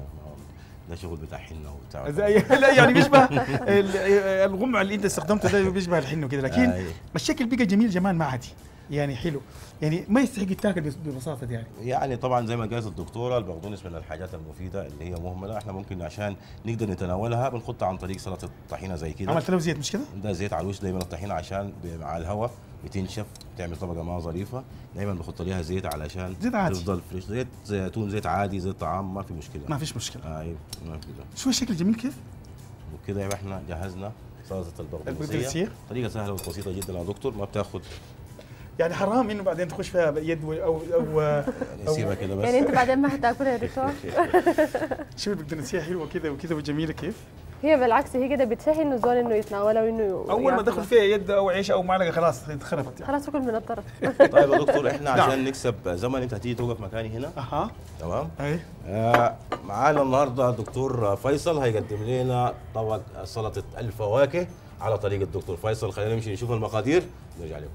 ده شغل بتاع حنه وبتاع زي لا يعني بيشبه ال- الغمع اللي انت استخدمته ده بيشبه الحنه كده لكن أيوة. الشكل بقى جميل جمال ما عادي يعني حلو يعني ما يستحق يتاكل بس- ببساطه دي يعني يعني طبعا زي ما قالت الدكتوره البقدونس من الحاجات المفيده اللي هي مهمله احنا ممكن عشان نقدر نتناولها بنحطها عن طريق سلطه الطحينه زي كده عملت له زيت مش كده؟ ده زيت على الوش دايما الطحينه عشان ب- مع الهواء بتنشف بتعمل طبقه ما ظريفه دايما بحط عليها زيت علشان زيت عادي. تفضل فريش زيت زيتون زيت عادي زيت طعام ما في مشكله ما فيش مشكله آه ايوه ما في كده شو الشكل جميل كيف؟ وكده يبقى احنا جهزنا سلطه البقدونسية. البقدونسيه طريقه سهله وبسيطه جدا يا دكتور ما بتاخد يعني حرام انه بعدين تخش فيها يد و- او او يعني سيبها كده بس يعني انت بعدين ما حتاكلها يا دكتور شوف البقدونسيه حلوه كده وكده وجميله كيف؟ هي بالعكس هي كده بتسهل انه الزول انه يتناولها وانه اول ما ياكلها. دخل فيها يد او عيش او معلقه خلاص اتخربت يعني خلاص اكل من الطرف طيب يا دكتور احنا نعم. عشان نكسب زمن انت هتيجي توقف مكاني هنا اها تمام اي آه معانا النهارده الدكتور فيصل هيقدم لنا طبق سلطه الفواكه على طريقه الدكتور فيصل خلينا نمشي نشوف المقادير نرجع لكم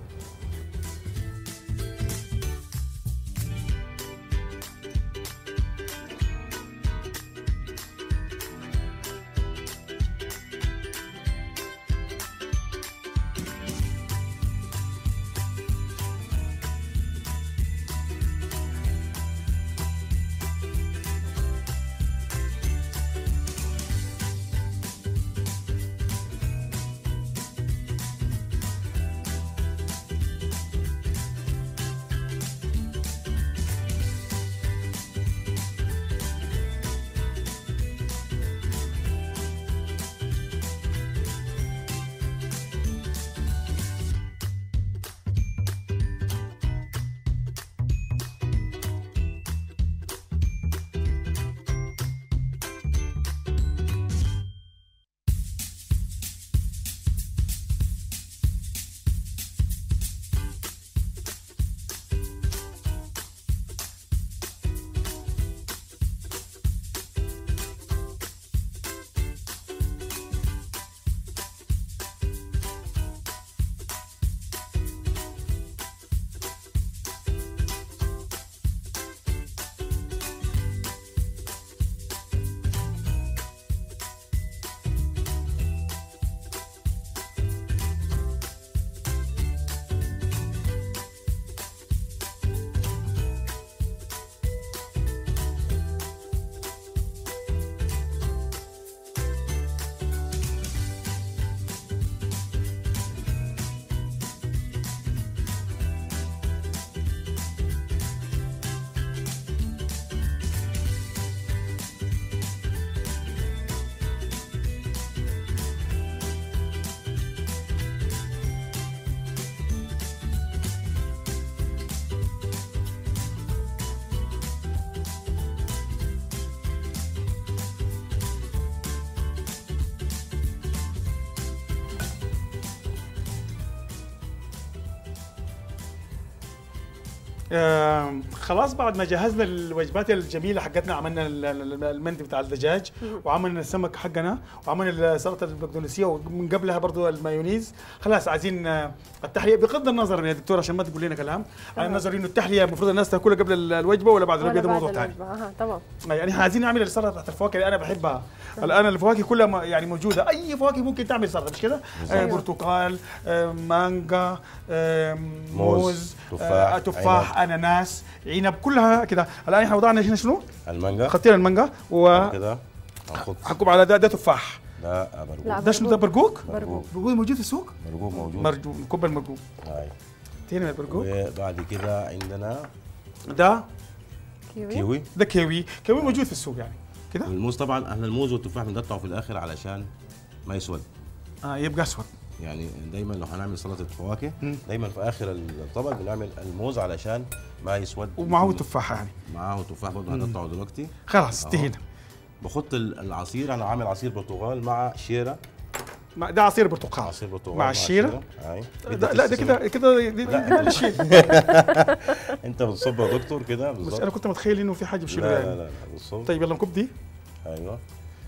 آم، خلاص بعد ما جهزنا الوجبات الجميله حقتنا عملنا ال- ال- المندي بتاع الدجاج وعملنا السمك حقنا وعملنا سلطه البقدونسيه ومن قبلها برضو المايونيز خلاص عايزين آه، التحليه بغض النظر يا دكتور عشان ما تقول لنا كلام انا نظري انه التحليه المفروض الناس تاكلها قبل ال- الوجبه ولا بعد ولا الوجبه ده بعد موضوع ثاني الوجبة اها تمام يعني احنا عايزين نعمل السلطه بتاعت الفواكه اللي انا بحبها الان الفواكه كلها م- يعني موجوده اي فواكه ممكن تعمل سلطه مش كده آه أيوة. برتقال آه مانجا آه موز، موز تفاح، آه تفاح اناناس عنب كلها كده الان احنا وضعنا هنا شنو المانجا خطينا المانجا وحكم كده هنحط على ده ده تفاح ده لا. برجوك ده شنو ده برقوق برقوق برقوق موجود في السوق برجوك موجود مرجو كوب المرقوق هاي هنا من البرقوق وبعد كده عندنا ده كيوي كيوي ده كيوي كيوي موجود في السوق يعني كده والموز طبعا احنا الموز والتفاح بنقطعه في الاخر علشان ما يسود آه يبقى اسود يعني دايما لو هنعمل سلطه فواكه مم. دايما في اخر الطبق بنعمل الموز علشان ما يسود ومعه تفاحه يعني معاه تفاح برضه هنقطعه دلوقتي خلاص أهو. انتهينا بحط ال- العصير انا عامل عصير برتقال مع شيره ما- ده عصير برتقال عصير برتقال مع الشيرة؟ هاي ده لا ده كده كده دي- دي- لا. دي شيء انت بتصب يا دكتور كده بس بالظبط انا كنت متخيل انه في حاجه لا بشيلها لا يعني لا بالصب طيب يلا نكب دي ايوه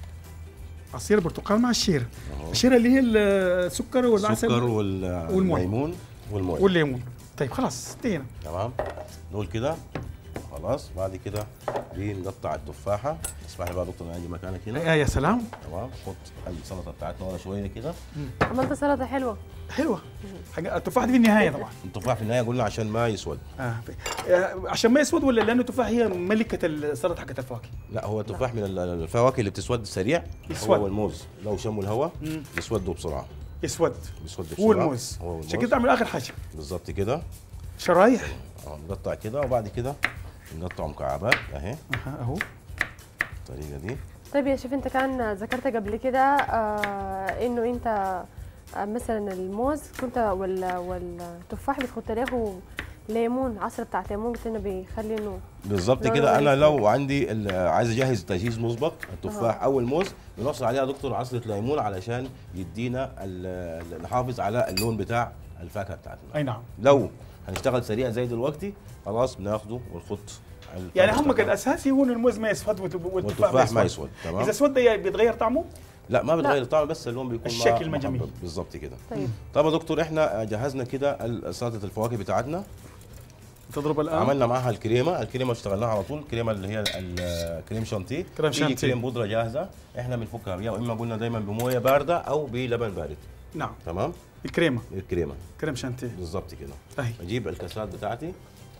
عصير برتقال مع الشيره أهو. الشيره اللي هي السكر والعسل السكر وال- والليمون والمويه والليمون طيب خلاص انتهينا تمام دول كده خلاص بعد كده بنقطع التفاحه اسمح لي بقى يا دكتور انا اجي مكانك هنا يا يا سلام تمام خد السلطه بتاعتنا ورا شويه كده عملت سلطة حلوة حلوه حاجة التفاح دي في النهايه طبعا التفاح في النهايه قلنا عشان ما يسود آه. آه، عشان ما يسود ولا لانه التفاح هي ملكه السلطه حقت الفواكه لا هو التفاح من ال- الفواكه اللي بتسود سريع يسود. هو والموز لو شموا الهواء مم. يسودوا بسرعه يسود بيسودوا بسرعه هو الموز هو عشان كده والموز تعمل اخر حاجه بالظبط كده شرايح اه نقطع كده وبعد كده نقطع مكعبات اهي أها، اهو الطريقه دي طيب يا شيف انت كان ذكرت قبل كده آه انه انت آه مثلا الموز كنت ولا والتفاح بتحط له ليمون عصرة بتاعت ليمون قلت انه بيخلي انه بالظبط لونه كده انا غريب. لو عندي ال- عايز اجهز تجهيز مسبق التفاح او الموز بنوصل عليها دكتور عصره ليمون علشان يدينا ال- ال- نحافظ على اللون بتاع الفاكهه بتاعتنا اي نعم لو هنشتغل سريع زي دلوقتي خلاص بناخده ونحط الفاكهة يعني همك بتاعتنا. الاساسي هو إنه الموز ما يسود والت- والتفاح والتفاح ما يسود تمام اذا اسود ده بيتغير طعمه لا ما بتغير الطعم بس اللون بيكون ما- الشكل ما محبب. جميل. بالظبط كده طيب طب يا دكتور احنا جهزنا كده ال- سلطه الفواكه بتاعتنا تضرب الان عملنا معاها الكريمه الكريمه اشتغلناها على طول الكريمه اللي هي الكريم شانتيه كريم في شانتيه. كريم بودره جاهزه احنا بنفكها بيها واما قلنا دايما بمويه بارده او بلبن بارد نعم تمام الكريمه الكريمه كريم شانتيه بالظبط كده اهي اجيب الكاسات بتاعتي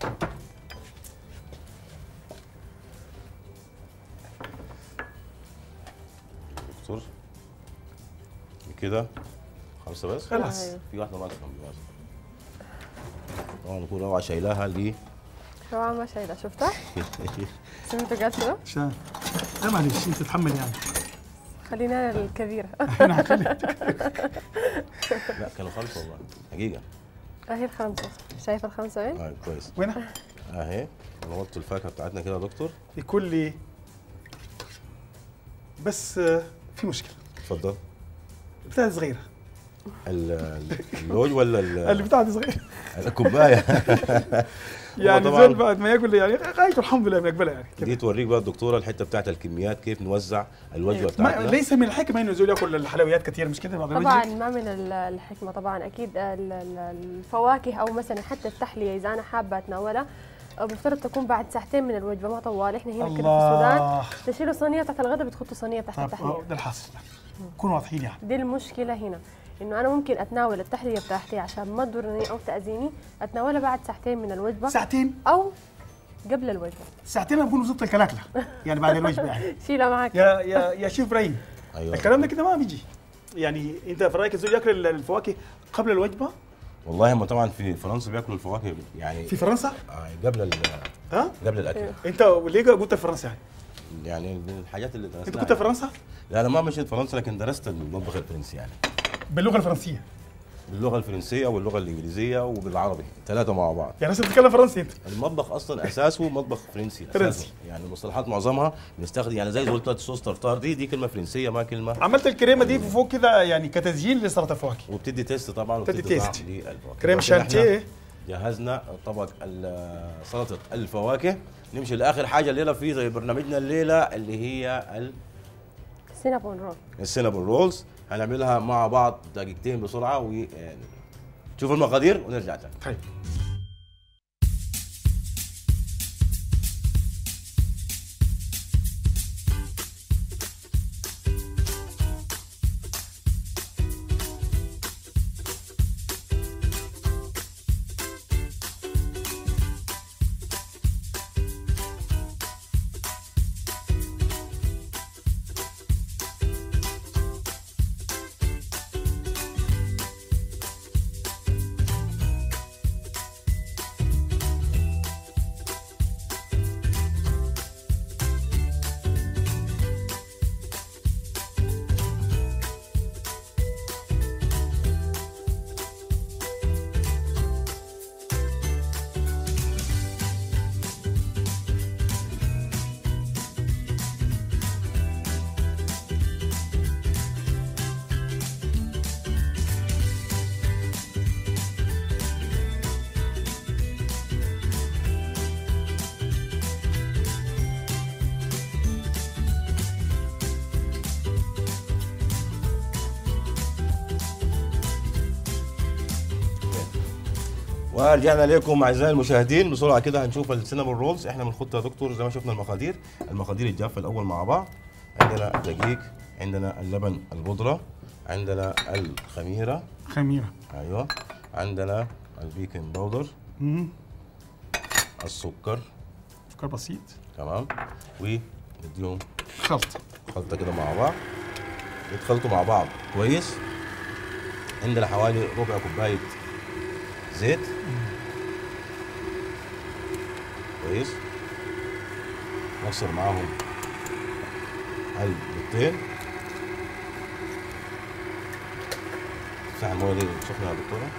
دكتور كده خمسه بس خلاص أيوه. في واحده ناقصه طبعا نكون روعه شايلاها لي روعة ما شايلة شفتها؟ سمعتوا قال شنو؟ عشان لا معلش انت تتحمل يعني خلينا أنا الكبيرة انا هخلي لا كانوا خمسه والله حقيقه اهي الخمسة شايف الخمسة وين؟ آه كويس وينها؟ اهي نورت الفاكهه بتاعتنا كده يا دكتور في كل بس آه، في مشكله اتفضل بتاعتي صغيره ال- ال- اللوج ولا ال- اللي بتاعتي صغيره الكوبايه يعني طبعاً- زول بعد ما ياكل يعني غايته الحمد لله بنقبلها يعني كده. دي توريك بقى الدكتوره الحته بتاعت الكميات كيف نوزع الوجبه أيوة. ما بتاعتنا ليس من الحكمه انه زول ياكل الحلويات كثير مش كده بعد طبعا الوجه؟ ما من ال- الحكمة طبعا أكيد ال- ال- الفواكه أو مثلا حتى التحلية إذا أنا حابة أتناولها آه، بفترض تكون بعد ساعتين من الوجبة ما طوال إحنا هنا كده في السودان الله تشيلوا صينية تحت الغداء بتحطوا صينية تحت طب التحلية آه، ده الحاصل كونوا واضحين يعني دي المشكلة هنا إنه أنا ممكن أتناول التحلية بتاعتي عشان ما تضرني أو تأذيني أتناولها بعد ساعتين من الوجبة ساعتين أو قبل الوجبة ساعتين بكون وصلت الكلاكله يعني بعد الوجبه يعني شيلها معك يا يا يا شيف ابراهيم ايوه الكلام ده كده ما بيجي يعني انت في رايك الزول ياكل الفواكه قبل الوجبه والله هم طبعا في فرنسا بياكلوا الفواكه يعني في فرنسا آه، قبل ال- ها قبل الاكل انت ليه قلت في فرنسا يعني يعني من الحاجات اللي درسناها انت كنت في فرنسا لا انا ما مشيت فرنسا لكن درست المطبخ الفرنسي يعني باللغه الفرنسيه باللغه الفرنسيه واللغه الانجليزيه وبالعربي ثلاثه مع بعض يعني انت بتتكلم فرنسي انت المطبخ اصلا اساسه مطبخ فرنسي أساسه. فرنسي. يعني المصطلحات معظمها بنستخدم يعني زي قلت الصوص ترتار دي دي كلمه فرنسيه ما كلمه عملت الكريمه دي في فوق كده يعني كتزيين لسلطه الفواكه وبتدي تيست طبعا بتدي وبتدي طعم تيست. للفواكه كريم لكن إحنا شانتيه جهزنا طبق ال- سلطه الفواكه نمشي لاخر حاجه الليله في زي برنامجنا الليله اللي هي ال- سينابون رول السينابون رولز هنعملها مع بعض دقيقتين بسرعه ونشوف المقادير ونرجع تاني طيب ورجعنا لكم اعزائي المشاهدين بسرعه كده هنشوف السينابون رولز احنا بنخط يا دكتور زي ما شفنا المقادير المقادير الجافه الاول مع بعض عندنا دقيق عندنا اللبن البودره عندنا الخميره خميره ايوه عندنا البيكنج باودر مم. السكر سكر بسيط تمام ونديهم خلط خلطه كده مع بعض يتخلطوا مع بعض كويس عندنا حوالي ربع كوبايه زيت كويس نكسر معاهم البيضتين صح المويه دي سخنه يا دكتوره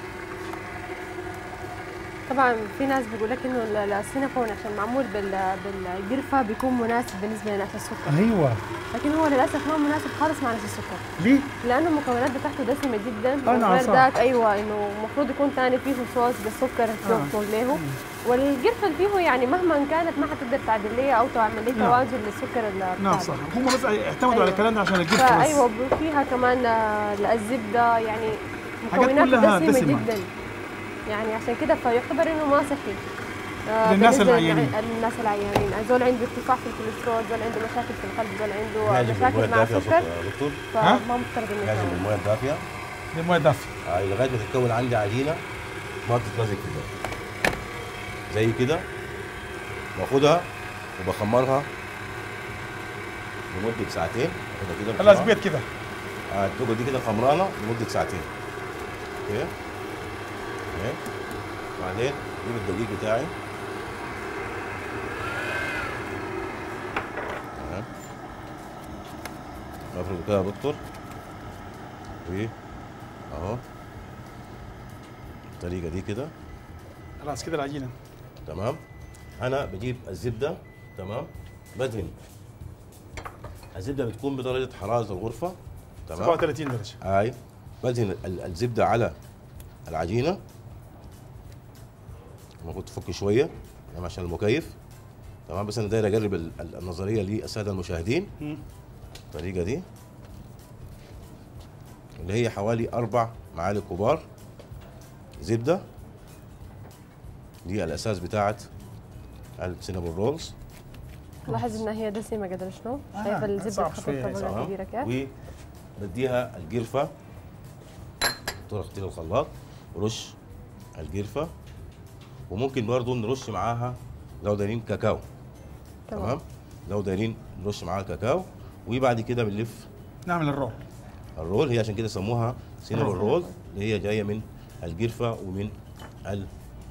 طبعا في ناس بيقول لك انه ال- السينابون عشان معمول بال- بالقرفه بيكون مناسب بالنسبه لناس السكر ايوه لكن هو للاسف ما مناسب خالص مع ناس السكر ليه؟ لانه المكونات بتاعته دسمه جدا آه، نعم، وغير صح. ذاك ايوه انه المفروض يكون ثاني فيه صوص بالسكر توفر له والقرفه اللي فيه يعني مهما كانت ما حتقدر تعدل لها او تعمل لها نعم. توازن للسكر ال- نعم بتاعه. صح هم بس اعتمدوا أيوة. على الكلام ده عشان القرفه بس فايوه فيها كمان آه، الزبده يعني حاجات مكونات كلها دسمه, دسمة. جدا يعني عشان كده فيعتبر انه ما صحي آه، للناس بالنسبة العيانين. للع- للناس العيانين زول عنده ارتفاع في الكوليسترول زول عنده مشاكل في القلب زول عنده يعجب المويه مشاكل مع الدافيه يا السكر صوت- يا دكتور فما مفترض انه يعجب يتناول. المويه الدافيه دي مويه دافيه آه، لغايه ما تتكون عندي عجينه ما بتتلزق في الجو زي كده باخدها وبخمرها لمده ساعتين كده كده خلاص بسرعة. بيت كده آه، تقعد دي كده خمرانه لمده ساعتين اوكي اوكي بعدين اجيب الدقيق بتاعي تمام افرده كده يا دكتور و اهو الطريقه دي كده خلاص كده العجينه تمام انا بجيب الزبده تمام بدهن الزبده بتكون بدرجه حراره الغرفه تمام 37 درجه هاي بدهن ال- الزبده على العجينه المفروض تفك شويه تمام عشان المكيف تمام بس انا داير اقرب ال- ال- النظريه للساده المشاهدين مم. الطريقه دي اللي هي حوالي اربع معالق كبار زبده دي الاساس بتاعت السينابون رولز لاحظ انها هي دسمه قدر شنو آه، شايفه الزبده صعب خفيفه شوية، طبقه تمام كبيره كيف وبديها القرفه طرقتين الخلاط ورش القرفه وممكن برضو نرش معاها لو دايرين كاكاو تمام تمام لو دايرين نرش معاها كاكاو وبعد كده بنلف نعمل الرول الرول هي عشان كده سموها سينابون الرول. رول اللي هي جايه من القرفه ومن ال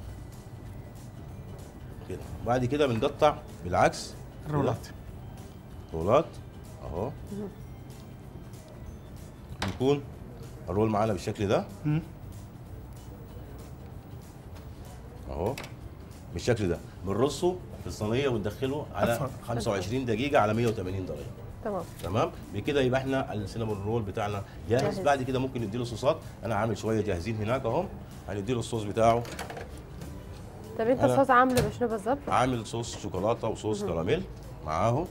كده بعد كده بنقطع بالعكس الرولات كده. رولات اهو بيكون الرول معانا بالشكل ده مم. اهو بالشكل ده بنرصه في الصينيه وندخله على أفهم. 25 دقيقه على 180 درجه تمام تمام بكده يبقى احنا السينابون رول بتاعنا جاهز, جاهز. بعد كده ممكن نديله صوصات انا عامل شويه جاهزين هناك اهم هنديله الصوص بتاعه طب انت أنا- الصوص عامله بشنو بالظبط؟ عامل صوص شوكولاته وصوص كراميل معاهم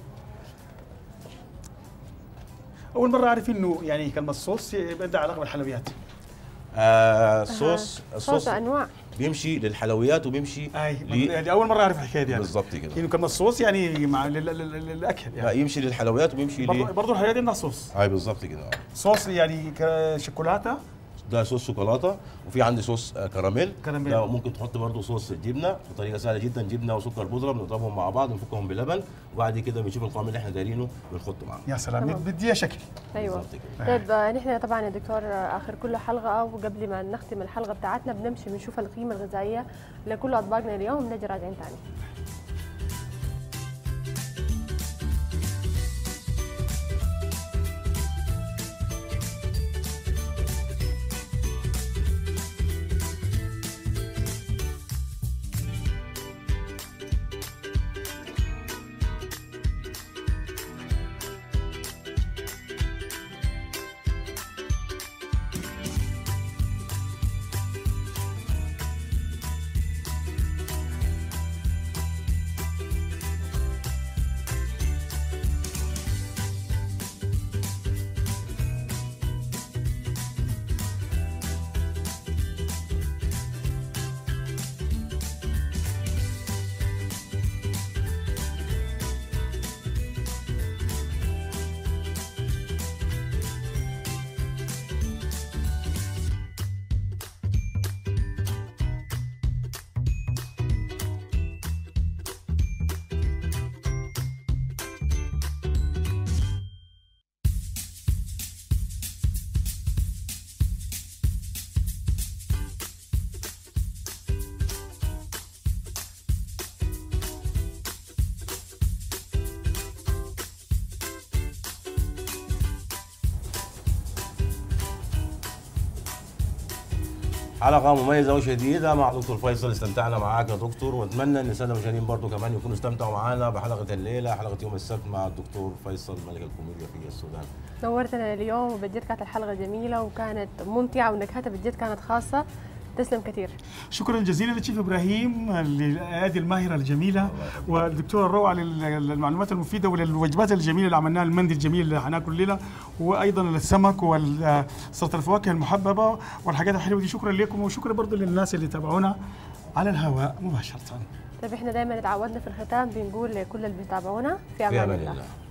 اول مره اعرف انه يعني كلمه صوص عندها علاقه بالحلويات آه صوص أها. الصوص صوص انواع بيمشي للحلويات وبيمشي اي لي- يعني اول مره اعرف الحكايه دي يعني. بالظبط كده انه كلمه صوص يعني مع لل- لل- لل- للاكل لا يعني يمشي للحلويات وبيمشي برضه ليه برضه الحلويات عندها صوص هاي بالظبط كده صوص يعني ك- شوكولاته ده صوص شوكولاته وفي عندي صوص آه، كراميل كراميل. ده ممكن تحط برضه صوص جبنه بطريقه سهله جدا جبنه وسكر بودره بنضربهم مع بعض نفكهم بلبن وبعد كده بنشوف القوام اللي احنا دايرينه بنحطه معاه يا سلام تمام. بديها شكل ايوه بالظبط كده. طيب آه، نحن طبعا يا دكتور آه، اخر كل حلقه وقبل ما نختم الحلقه بتاعتنا بنمشي بنشوف القيمه الغذائيه لكل اطباقنا اليوم نجي راجعين تاني حلقة مميزة وشديدة مع دكتور فيصل استمتعنا معاك يا دكتور ونتمنى ان السادة المشاهدين برضو كمان يكونوا استمتعوا معانا بحلقة الليلة حلقة يوم السبت مع الدكتور فيصل ملك الكوميديا في السودان نورتنا اليوم وبجد كانت الحلقه جميله وكانت ممتعه ونكهتها بجد كانت خاصه تسلم كثير شكرا جزيلا للشيف ابراهيم للايادي الماهره الجميله والدكتوره الروعه لل- للمعلومات المفيده وللوجبات الجميله اللي عملناها المندي الجميل اللي حناكل الليله وايضا للسمك وسلطه الفواكه المحببه والحاجات الحلوه دي شكرا لكم وشكرا برضو للناس اللي تابعونا على الهواء مباشره طيب احنا دائما اتعودنا في الختام بنقول لكل اللي بيتابعونا في في امان امان الله الله